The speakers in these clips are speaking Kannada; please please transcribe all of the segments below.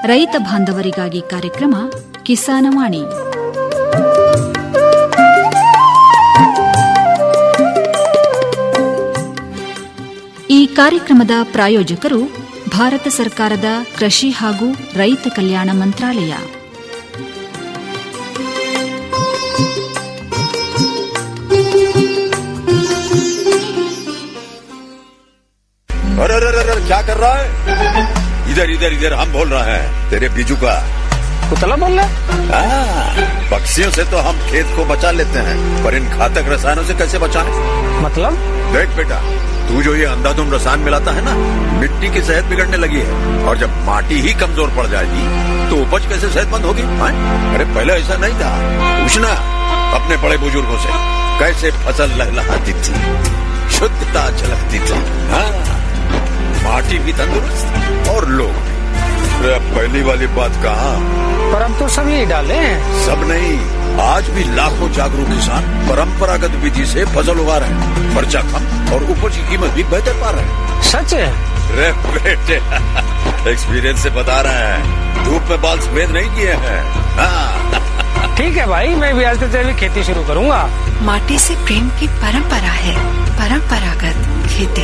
ರೈತ ಬಾಂಧವರಿಗಾಗಿ ಕಾರ್ಯಕ್ರಮ ಕಿಸಾನವಾಣಿ ಈ ಕಾರ್ಯಕ್ರಮದ ಪ್ರಾಯೋಜಕರು ಭಾರತ ಸರ್ಕಾರದ ಕೃಷಿ ಹಾಗೂ ರೈತ ಕಲ್ಯಾಣ ಮಂತ್ರಾಲಯ अरे अरे अरे अरे, क्या कर रहा है इधर इधर इधर हम बोल रहे हैं तेरे बीजू का कुतला बोल रहा हाँ, पक्षियों से तो हम खेत को बचा लेते हैं पर इन घातक रसायनों से कैसे बचाएं? मतलब देख बेटा तू जो ये अंधाधुंध रसायन मिलाता है ना मिट्टी की सेहत बिगड़ने लगी है और जब माटी ही कमजोर पड़ जाएगी तो उपज कैसे सेहतमंद होगी हाँ? अरे पहले ऐसा नहीं था पूछना अपने बड़े बुजुर्गों से कैसे फसल लहलहाती थी शुद्धता झलकती थी हाँ माटी भी तंदुरुस्त और लोग भी अरे अब पहली वाली बात कहा पर हम तो सब यही डाले हैं सब नहीं आज भी लाखों जागरूक किसान परंपरागत विधि से फसल उगा रहे हैं खर्चा कम और उपज की कीमत भी बेहतर पा रहे हैं सच है रे बेटे एक्सपीरियंस से बता रहे हैं धूप में बाल सफेद नहीं किए हैं हाँ, ठीक है भाई मैं भी आज से जैविक खेती शुरू करूंगा माटी से प्रेम की परंपरा है परंपरागत खेती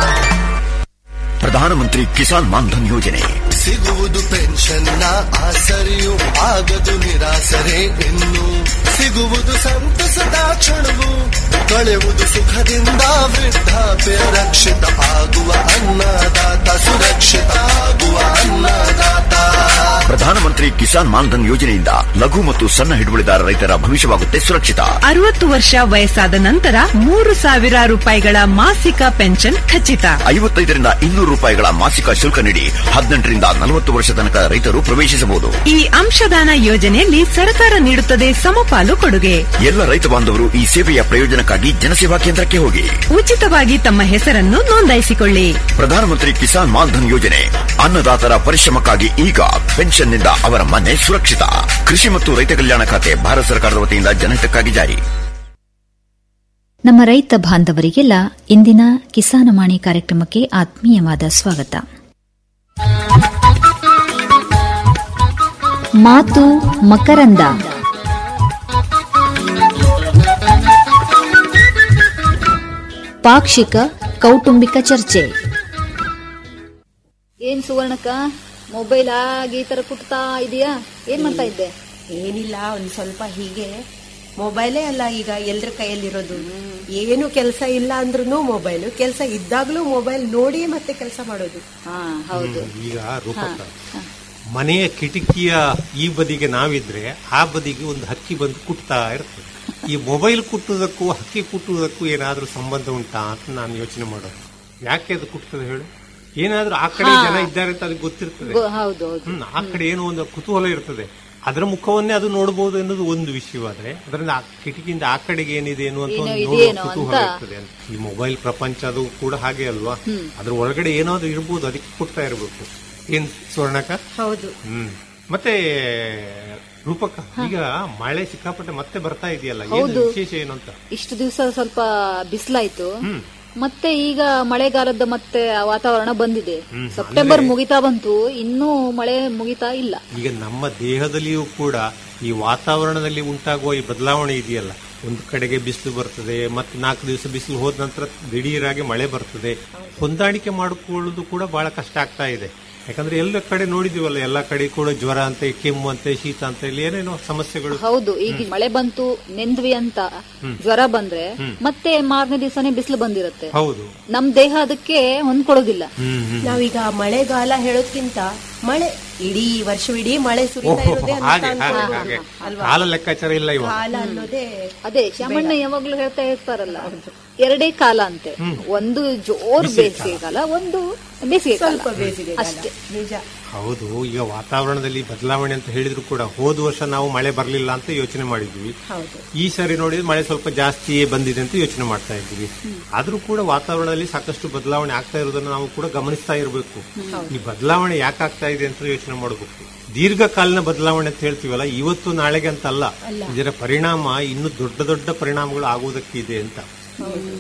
ಪ್ರಧಾನಮಂತ್ರಿ ಕಿಸಾನ್ ಮಾನ್ಧನ್ ಯೋಜನೆ ಸಿಗುವುದು ಪೆನ್ಷನ್ನ ಆಸರೆಯು ಆಗದು ನಿರಾಸರೆ ಇನ್ನು ಸಿಗುವುದು ಸಂತಸದ ಕ್ಷಣವು ಕಳೆಯುವುದು ಸುಖದಿಂದ ವೃದ್ಧಾಪ್ಯ ರಕ್ಷಿತ ಆಗುವ ಅನ್ನದಾತ ಸುರಕ್ಷಿತ ಆಗುವ ಅನ್ನದಾತ ಪ್ರಧಾನಮಂತ್ರಿ ಕಿಸಾನ್ ಮಾನ್ಧನ್ ಯೋಜನೆಯಿಂದ ಲಘು ಮತ್ತು ಸಣ್ಣ ಹಿಡುವಳಿದಾರ ರೈತರ ಭವಿಷ್ಯವಾಗುತ್ತೆ ಸುರಕ್ಷಿತ ಅರವತ್ತು ವರ್ಷ ವಯಸ್ಸಾದ ನಂತರ ಮೂರು ಸಾವಿರ ರೂಪಾಯಿಗಳ ಮಾಸಿಕ ಪೆನ್ಷನ್ ಖಚಿತ ಐವತ್ತೈದರಿಂದ ಇನ್ನೂರು ರೂಪಾಯಿಗಳ ಮಾಸಿಕ ಶುಲ್ಕ ನೀಡಿ ಹದಿನೆಂಟರಿಂದ ನಲವತ್ತು ವರ್ಷ ತನಕ ರೈತರು ಪ್ರವೇಶಿಸಬಹುದು ಈ ಅಂಶದಾನ ಯೋಜನೆಯಲ್ಲಿ ಸರ್ಕಾರ ನೀಡುತ್ತದೆ ಸಮಪಾಲು ಕೊಡುಗೆ ಎಲ್ಲ ರೈತ ಬಾಂಧವರು ಈ ಸೇವೆಯ ಪ್ರಯೋಜನಕ್ಕಾಗಿ ಜನಸೇವಾ ಕೇಂದ್ರಕ್ಕೆ ಹೋಗಿ ಉಚಿತವಾಗಿ ತಮ್ಮ ಹೆಸರನ್ನು ನೋಂದಾಯಿಸಿಕೊಳ್ಳಿ ಪ್ರಧಾನಮಂತ್ರಿ ಕಿಸಾನ್ ಮಾನ್ಧನ್ ಯೋಜನೆ ಅನ್ನದಾತರ ಪರಿಶ್ರಮಕ್ಕಾಗಿ ಈಗ ಪೆನ್ಷನ್ನಿಂದ ಅವರ ಮನೆ ಸುರಕ್ಷಿತ ಕೃಷಿ ಮತ್ತು ರೈತ ಕಲ್ಯಾಣ ಖಾತೆ ಭಾರತ ಸರ್ಕಾರದ ವತಿಯಿಂದ ಜನಹಿತಕ್ಕಾಗಿ ಜಾರಿ ನಮ್ಮ ರೈತ ಬಾಂಧವರಿಗೆಲ್ಲ ಇಂದಿನ ಕಿಸಾನವಾಣಿ ಕಾರ್ಯಕ್ರಮಕ್ಕೆ ಆತ್ಮೀಯವಾದ ಸ್ವಾಗತ ಮಾತು ಮಕರಂದ ಪಾಕ್ಷಿಕ ಕೌಟುಂಬಿಕ ಚರ್ಚೆ ಏನ್ ಸುವರ್ಣಕ್ಕ ಮೊಬೈಲ್ ಆಗಿ ಈ ತರ ಕುಟ್ತಾ ಇದೆಯಾ ಏನ್ ಮಾಡ್ತಾ ಇದ್ದೆ ಏನಿಲ್ಲ ಒಂದ್ ಸ್ವಲ್ಪ ಹೀಗೆ ಮೊಬೈಲೇ ಅಲ್ಲ ಈಗ ಎಲ್ರ ಕೈಯಲ್ಲಿರೋದು ಏನು ಕೆಲಸ ಇಲ್ಲ ಅಂದ್ರೂ ಮೊಬೈಲ್ ಕೆಲಸ ಇದ್ದಾಗ್ಲೂ ಮೊಬೈಲ್ ನೋಡಿ ಮತ್ತೆ ಕೆಲಸ ಮಾಡೋದು ಹಾ ಹೌದು ಈಗ ರೂಪಕ ಮನೆಯ ಕಿಟಕಿಯ ಈ ಬದಿಗೆ ನಾವಿದ್ರೆ ಆ ಬದಿಗೆ ಒಂದು ಹಕ್ಕಿ ಬಂದು ಕುಟ್ತಾ ಇರ್ತದೆ ಈ ಮೊಬೈಲ್ ಕುಟ್ಟುವುದಕ್ಕೂ ಹಕ್ಕಿ ಕುಟ್ಟುವುದಕ್ಕೂ ಏನಾದ್ರೂ ಸಂಬಂಧ ಉಂಟಾ ಅಂತ ನಾನು ಯೋಚನೆ ಮಾಡೋದು ಯಾಕೆ ಅದು ಕುಟ್ತದೆ ಹೇಳು ಏನಾದ್ರೂ ಆ ಕಡೆ ಜನ ಇದ್ದಾರೆ ಅಂತ ಅದಕ್ಕೆ ಗೊತ್ತಿರ್ತದೆ ಗೊ- ಹೌದು ಹೌದು ಹ್ಮ್ ಆ ಕಡೆ ಏನೋ ಒಂದು ಕುತೂಹಲ ಇರ್ತದೆ ಅದರ ಮುಖವನ್ನೇ ಅದು ನೋಡಬಹುದು ಅನ್ನೋದು ಒಂದು ವಿಷಯವಾದ್ರೆ ಅದರಿಂದ ಆ ಕಿಟಕಿಯಿಂದ ಆ ಕಡೆಗೆ ಏನಿದೆ ಅನ್ನುವಂತ ಏನೋ ಒಂದು ಇದೆಯೇನೋ ನೋಡುವ ಕುತೂಹಲ ಅಂತ. ಇರ್ತದೆ ಅಂತ. ಈ ಮೊಬೈಲ್ ಪ್ರಪಂಚ ಅದು ಕೂಡ ಹಾಗೆ ಅಲ್ವಾ ಅದ್ರ ಒಳಗಡೆ ಏನಾದ್ರು ಇರ್ಬೋದು ಅದಕ್ಕೆ ಕೊಡ್ತಾ ಇರಬೇಕು ಏನ್ ಸ್ವರ್ಣಕ ಹೌದು ಹ್ಮ್ ಮತ್ತೆ ರೂಪಕ ಈಗ ಮಳೆ ಸಿಕ್ಕಾಪಟ್ಟೆ ಮತ್ತೆ ಬರ್ತಾ ಇದೆಯಲ್ಲ ಏನು ಹೌದು. ವಿಶೇಷ ಏನು ಅಂತ ಇಷ್ಟು ದಿವಸ ಸ್ವಲ್ಪ ಬಿಸಿಲಾಯ್ತು ಹ್ಮ್. ಮತ್ತೆ ಈಗ ಮಳೆಗಾಲದ ಮತ್ತೆ ವಾತಾವರಣ ಬಂದಿದೆ ಹ್ಮ್. ಸೆಪ್ಟೆಂಬರ್ ಅಂದ್ರೆ- ಮುಗಿತಾ ಬಂತು ಇನ್ನೂ ಮಳೆ ಮುಗಿತಾ ಇಲ್ಲ ಈಗ ನಮ್ಮ ದೇಹದಲ್ಲಿಯೂ ಕೂಡ ಈ ವಾತಾವರಣದಲ್ಲಿ ಉಂಟಾಗುವ ಈ ಬದಲಾವಣೆ ಇದೆಯಲ್ಲ ಒಂದು ಕಡೆಗೆ ಬಿಸಿಲು ಬರ್ತದೆ ಮತ್ತೆ ನಾಲ್ಕು ದಿವಸ ಬಿಸಿಲು ಹೋದ ನಂತರ ದಿಢೀರಾಗಿ ಮಳೆ ಬರ್ತದೆ ಹೊಂದಾಣಿಕೆ ಮಾಡಿಕೊಳ್ಳುವುದು ಕೂಡ ಬಹಳ ಕಷ್ಟ ಆಗ್ತಾ ಇದೆ ಯಾಕಂದ್ರೆ ಎಲ್ಲ ಕಡೆ ನೋಡಿದೀವಲ್ಲ ಎಲ್ಲ ಕಡೆ ಕೂಡ ಜ್ವರ ಅಂತೆ ಕೆಮ್ಮು ಅಂತೆ ಶೀತ ಅಂತ ಇಲ್ಲಿ ಏನೇನೋ ಸಮಸ್ಯೆಗಳು ಹೌದು ಈಗ ಮಳೆ ಬಂತು ನೆಂದ್ವಿ ಅಂತ ಜ್ವರ ಬಂದ್ರೆ ಮತ್ತೆ ಮಾರನೇ ದಿವಸನೇ ಬಿಸಿಲು ಬಂದಿರುತ್ತೆ ಹೌದು ನಮ್ ದೇಹ ಅದಕ್ಕೆ ಹೊಂದ್ಕೊಳ್ಳೋದಿಲ್ಲ ಹ್ಮ್ ಹ್ಮ್ ನಾವೀಗ ಮಳೆಗಾಲ ಹೇಳೋದ್ಕಿಂತ ಮಳೆ ಇಡೀ ವರ್ಷವಿಡೀ ಮಳೆ ಸುರಿತಾ ಓಹೋ, ಇರೋದೇ ಅಂತ ಹಾಗೆ ಹಾಗೆ ಅನ್ಕೊಳ್ಳೋದು. ಹಾಗೆ ಅಲ್ವಾ ಕಾಲ ಲೆಕ್ಕಾಚಾರ ಇಲ್ಲ ಇವಾಗ ಕಾಲ ಅನ್ನೋದೇ ಅದೇ ಶಾಮಣ್ಣ ಯಾವಾಗ್ಲೂ ಹೇಳ್ತಾ ಇರ್ತಾರಲ್ಲ ಎರಡೇ ಕಾಲ ಅಂತೆ ಒಂದು ಜೋರ್ ಬೇಸಿಗೆ ಕಾಲ ಒಂದು ಬೇಸಿಗೆ ಕಾಲ ಸ್ವಲ್ಪ ಬೇಸಿಗೆ ಅಷ್ಟೇ ನಿಜ ಹೌದು ಈಗ ವಾತಾವರಣದಲ್ಲಿ ಬದಲಾವಣೆ ಅಂತ ಹೇಳಿದ್ರು ಕೂಡ ಹೋದ ವರ್ಷ ನಾವು ಮಳೆ ಬರಲಿಲ್ಲ ಅಂತ ಯೋಚನೆ ಮಾಡಿದ್ವಿ ಹೌದು ಈ ಸರಿ ನೋಡಿದ್ರೆ ಮಳೆ ಸ್ವಲ್ಪ ಜಾಸ್ತಿಯೇ ಬಂದಿದೆ ಅಂತ ಯೋಚನೆ ಮಾಡ್ತಾ ಇದ್ವಿ ಆದ್ರೂ ಕೂಡ ವಾತಾವರಣದಲ್ಲಿ ಸಾಕಷ್ಟು ಬದಲಾವಣೆ ಆಗ್ತಾ ಇರೋದನ್ನ ನಾವು ಕೂಡ ಗಮನಿಸ್ತಾ ಇರಬೇಕು ಈ ಬದಲಾವಣೆ ಯಾಕೆ ಆಗ್ತಾ ಇದೆ ಅಂತ ಯೋಚನೆ ಮಾಡಬೇಕು ದೀರ್ಘಕಾಲೀನ ಬದಲಾವಣೆ ಅಂತ ಹೇಳ್ತೀವಲ್ಲ ಇವತ್ತು ನಾಳೆಗೆ ಅಂತ ಅಲ್ಲ ಇದರ ಪರಿಣಾಮ ಇನ್ನು ದೊಡ್ಡ ದೊಡ್ಡ ಪರಿಣಾಮಗಳು ಆಗುವುದಕ್ಕೆ ಇದೆ ಅಂತ ಹ್ಮ್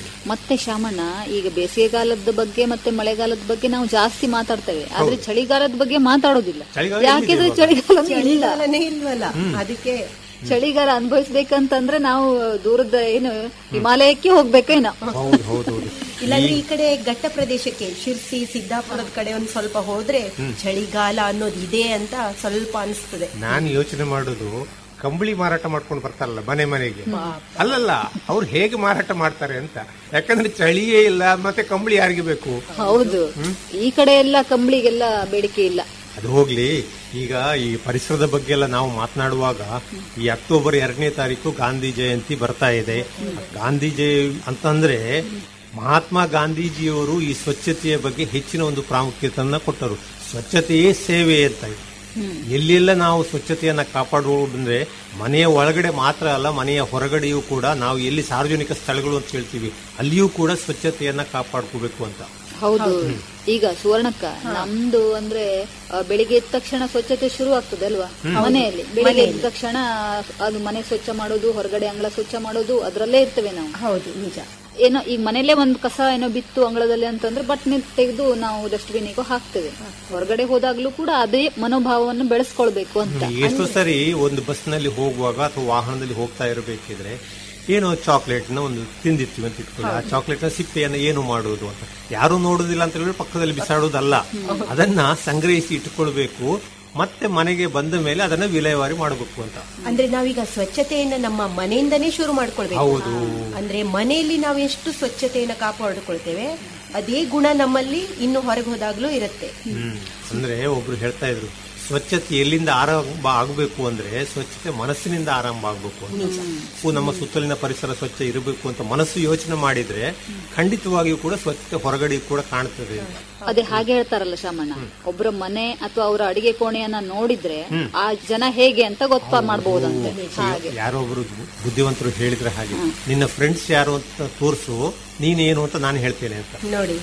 ಮತ್ತೆ ಶಾಮಣ್ಣ ಈಗ ಬೇಸಿಗೆಗಾಲದ ಬಗ್ಗೆ ಮತ್ತೆ ಮಳೆಗಾಲದ ಬಗ್ಗೆ ನಾವು ಜಾಸ್ತಿ ಮಾತಾಡ್ತೇವೆ ಆದ್ರೆ ಚಳಿಗಾಲದ ಬಗ್ಗೆ ಮಾತಾಡೋದಿಲ್ಲ ಚಳಿಗಾಲ ಯಾಕೆಂದ್ರೆ ಎಲ್ಲಿದೆ ಚಳಿಗಾಲ ಇಲ್ಲ ಚಳಿಗಾಲನೇ ಇಲ್ವಲ್ಲ ಅದಕ್ಕೆ ಚಳಿಗಾಲ ಅನುಭವಿಸ್ಬೇಕಂತಂದ್ರೆ ನಾವು ದೂರದ ಏನು ಹಿಮಾಲಯಕ್ಕೆ ಹೋಗ್ಬೇಕೇನೋ ಹೌದು ಹೌದು ಹೌದು ಇಲ್ಲಾಂದ್ರೆ ಈ ಕಡೆ ಘಟ್ಟ ಪ್ರದೇಶಕ್ಕೆ ಶಿರ್ಸಿ ಸಿದ್ದಾಪುರದ ಕಡೆ ಒಂದ್ ಸ್ವಲ್ಪ ಹೋದ್ರೆ ಚಳಿಗಾಲ ಅನ್ನೋದು ಇದೆ ಅಂತ ಸ್ವಲ್ಪ ಅನಿಸ್ತದೆ ನಾನು ಯೋಚನೆ ಮಾಡೋದು ಕಂಬಳಿ ಮಾರಾಟ ಮಾಡ್ಕೊಂಡು ಬರ್ತಾರಲ್ಲ ಮನೆ ಮನೆಗೆ ಅಲ್ಲಲ್ಲ ಅವ್ರು ಹೇಗೆ ಮಾರಾಟ ಮಾಡ್ತಾರೆ ಅಂತ ಯಾಕಂದ್ರೆ ಚಳಿಯೇ ಇಲ್ಲ ಮತ್ತೆ ಕಂಬಳಿ ಯಾರಿಗೆ ಬೇಕು ಹೌದು ಈ ಕಡೆ ಎಲ್ಲ ಕಂಬಳಿಗೆಲ್ಲ ಬೇಡಿಕೆ ಇಲ್ಲ ಅದು ಹೋಗ್ಲಿ ಈಗ ಈ ಪರಿಸರದ ಬಗ್ಗೆ ಎಲ್ಲ ನಾವು ಮಾತನಾಡುವಾಗ ಈ ಅಕ್ಟೋಬರ್ ಎರಡನೇ ತಾರೀಕು ಗಾಂಧಿ ಜಯಂತಿ ಬರ್ತಾ ಇದೆ ಗಾಂಧಿ ಜಯ ಅಂತಂದ್ರೆ ಮಹಾತ್ಮ ಗಾಂಧೀಜಿಯವರು ಈ ಸ್ವಚ್ಛತೆಯ ಬಗ್ಗೆ ಹೆಚ್ಚಿನ ಒಂದು ಪ್ರಾಮುಖ್ಯತೆಯನ್ನ ಕೊಟ್ಟರು ಸ್ವಚ್ಛತೆಯೇ ಸೇವೆ ಅಂತ ಇದೆ. ಎಲ್ಲೆಲ್ಲ ನಾವು ಸ್ವಚ್ಛತೆಯನ್ನ ಕಾಪಾಡುವುದಂದ್ರೆ ಮನೆಯ ಒಳಗಡೆ ಮಾತ್ರ ಅಲ್ಲ ಮನೆಯ ಹೊರಗಡೆಯೂ ಕೂಡ ನಾವು ಎಲ್ಲಿ ಸಾರ್ವಜನಿಕ ಸ್ಥಳಗಳು ಅಂತ ಹೇಳ್ತೀವಿ ಅಲ್ಲಿಯೂ ಕೂಡ ಸ್ವಚ್ಛತೆಯನ್ನ ಕಾಪಾಡ್ಕೋಬೇಕು ಅಂತ ಹೌದು ಈಗ ಸುವರ್ಣಕ್ಕ ನಮ್ದು ಅಂದ್ರೆ ಆ, ಬೆಳಿಗ್ಗೆ ಎದ್ದ ತಕ್ಷಣ ಸ್ವಚ್ಛತೆ ಶುರು ಆಗ್ತದೆ ಅಲ್ವಾ ಮನೆಯಲ್ಲಿ ಬೆಳಿಗ್ಗೆ ಎದ್ದ ತಕ್ಷಣ ಅದು ಮನೆ ಸ್ವಚ್ಛ ಮಾಡೋದು ಹೊರಗಡೆ ಅಂಗಳ ಸ್ವಚ್ಛ ಮಾಡೋದು ಅದ್ರಲ್ಲೇ ಇರ್ತೇವೆ ನಾವು ಹೌದು ನಿಜ ಏನೋ ಈಗ ಮನೇಲೆ ಒಂದ್ ಕಸ ಏನೋ ಬಿತ್ತು ಅಂಗಳದಲ್ಲಿ ಅಂತಂದ್ರೆ ಬಟ್ನೆ ತೆಗೆದು ನಾವು ಡಸ್ಟ್ಬಿನ್ನಿಗೂ ಹಾಕ್ತೇವೆ ಹೊರಗಡೆ ಹೋದಾಗ್ಲೂ ಕೂಡ ಅದೇ ಮನೋಭಾವವನ್ನು ಬೆಳೆಸ್ಕೊಳ್ಬೇಕು ಅಂತ ಎಷ್ಟೋ ಸರಿ ಒಂದು ಬಸ್ನಲ್ಲಿ ಹೋಗುವಾಗ ಅಥವಾ ವಾಹನದಲ್ಲಿ ಹೋಗ್ತಾ ಇರಬೇಕಿದ್ರೆ ಏನೋ ಚಾಕ್ಲೇಟ್ ನ ಒಂದು ತಿಂದಿರ್ತೀವಿ ಅಂತ ಇಟ್ಕೊಳ್ಳಿ ಆ ಚಾಕ್ಲೇಟ್ ನ ಸಿಪ್ಪೆಯನ್ನ ಏನು ಮಾಡುವುದು ಅಂತ ಯಾರು ನೋಡುದಿಲ್ಲ ಅಂತ ಹೇಳಿದ್ರೆ ಪಕ್ಕದಲ್ಲಿ ಬಿಸಾಡುವುದಲ್ಲ ಅದನ್ನ ಸಂಗ್ರಹಿಸಿ ಇಟ್ಕೊಳ್ಬೇಕು ಮತ್ತೆ ಮನೆಗೆ ಬಂದ ಮೇಲೆ ಅದನ್ನ ವಿಲೇವಾರಿ ಮಾಡಬೇಕು ಅಂತ ಅಂದ್ರೆ ನಾವೀಗ ಸ್ವಚ್ಛತೆಯನ್ನ ನಮ್ಮ ಮನೆಯಿಂದನೇ ಶುರು ಮಾಡ್ಕೊಳ್ಬೇಕು ಹೌದು ಅಂದ್ರೆ ಮನೆಯಲ್ಲಿ ನಾವು ಎಷ್ಟು ಸ್ವಚ್ಛತೆಯನ್ನ ಕಾಪಾಡಿಕೊಳ್ತೇವೆ ಅದೇ ಗುಣ ನಮ್ಮಲ್ಲಿ ಇನ್ನು ಹೊರಗೆ ಹೋದಾಗ್ಲೂ ಇರುತ್ತೆ ಹ್ಮ್ ಅಂದ್ರೆ ಒಬ್ರು ಹೇಳ್ತಾ ಇದ್ರು ಸ್ವಚ್ಛತೆ ಎಲ್ಲಿಂದ ಆರಂಭ ಆಗಬೇಕು ಅಂದ್ರೆ ಸ್ವಚ್ಛತೆ ಮನಸ್ಸಿನಿಂದ ಆರಂಭ ಆಗಬೇಕು ಅಂತ ಉ, ನಮ್ಮ ಸುತ್ತಲಿನ ಪರಿಸರ ಸ್ವಚ್ಛ ಇರಬೇಕು ಅಂತ ಮನಸ್ಸು ಯೋಚನೆ ಮಾಡಿದ್ರೆ ಖಂಡಿತವಾಗಿಯೂ ಕೂಡ ಸ್ವಚ್ಛತೆ ಹೊರಗಡೆ ಕೂಡ ಕಾಣ್ತದೆ ಅಂತ. ಅದೇ ಹಾಗೆ ಹೇಳ್ತಾರಲ್ಲ ಶಾಮಣ್ಣ ಒಬ್ಬರ ಮನೆ ಅಥವಾ ಅವರ ಅಡಿಗೆ ಕೋಣೆಯನ್ನ ನೋಡಿದ್ರೆ ಆ ಜನ ಹೇಗೆ ಅಂತ ಗೊತ್ತ ಮಾಡ್ಬಹುದಂತೆ ಹಾಗೆ ಯಾರೋ ಒಬ್ರು ಬುದ್ಧಿವಂತರು ಹೇಳಿದ್ರೆ ಹಾಗೆ ನಿನ್ನ ಫ್ರೆಂಡ್ಸ್ ಯಾರು ಅಂತ ತೋರಿಸು ನೀನೇನು ಅಂತ ನಾನು ಹೇಳ್ತೇನೆ ಅಂತ ನೋಡಿ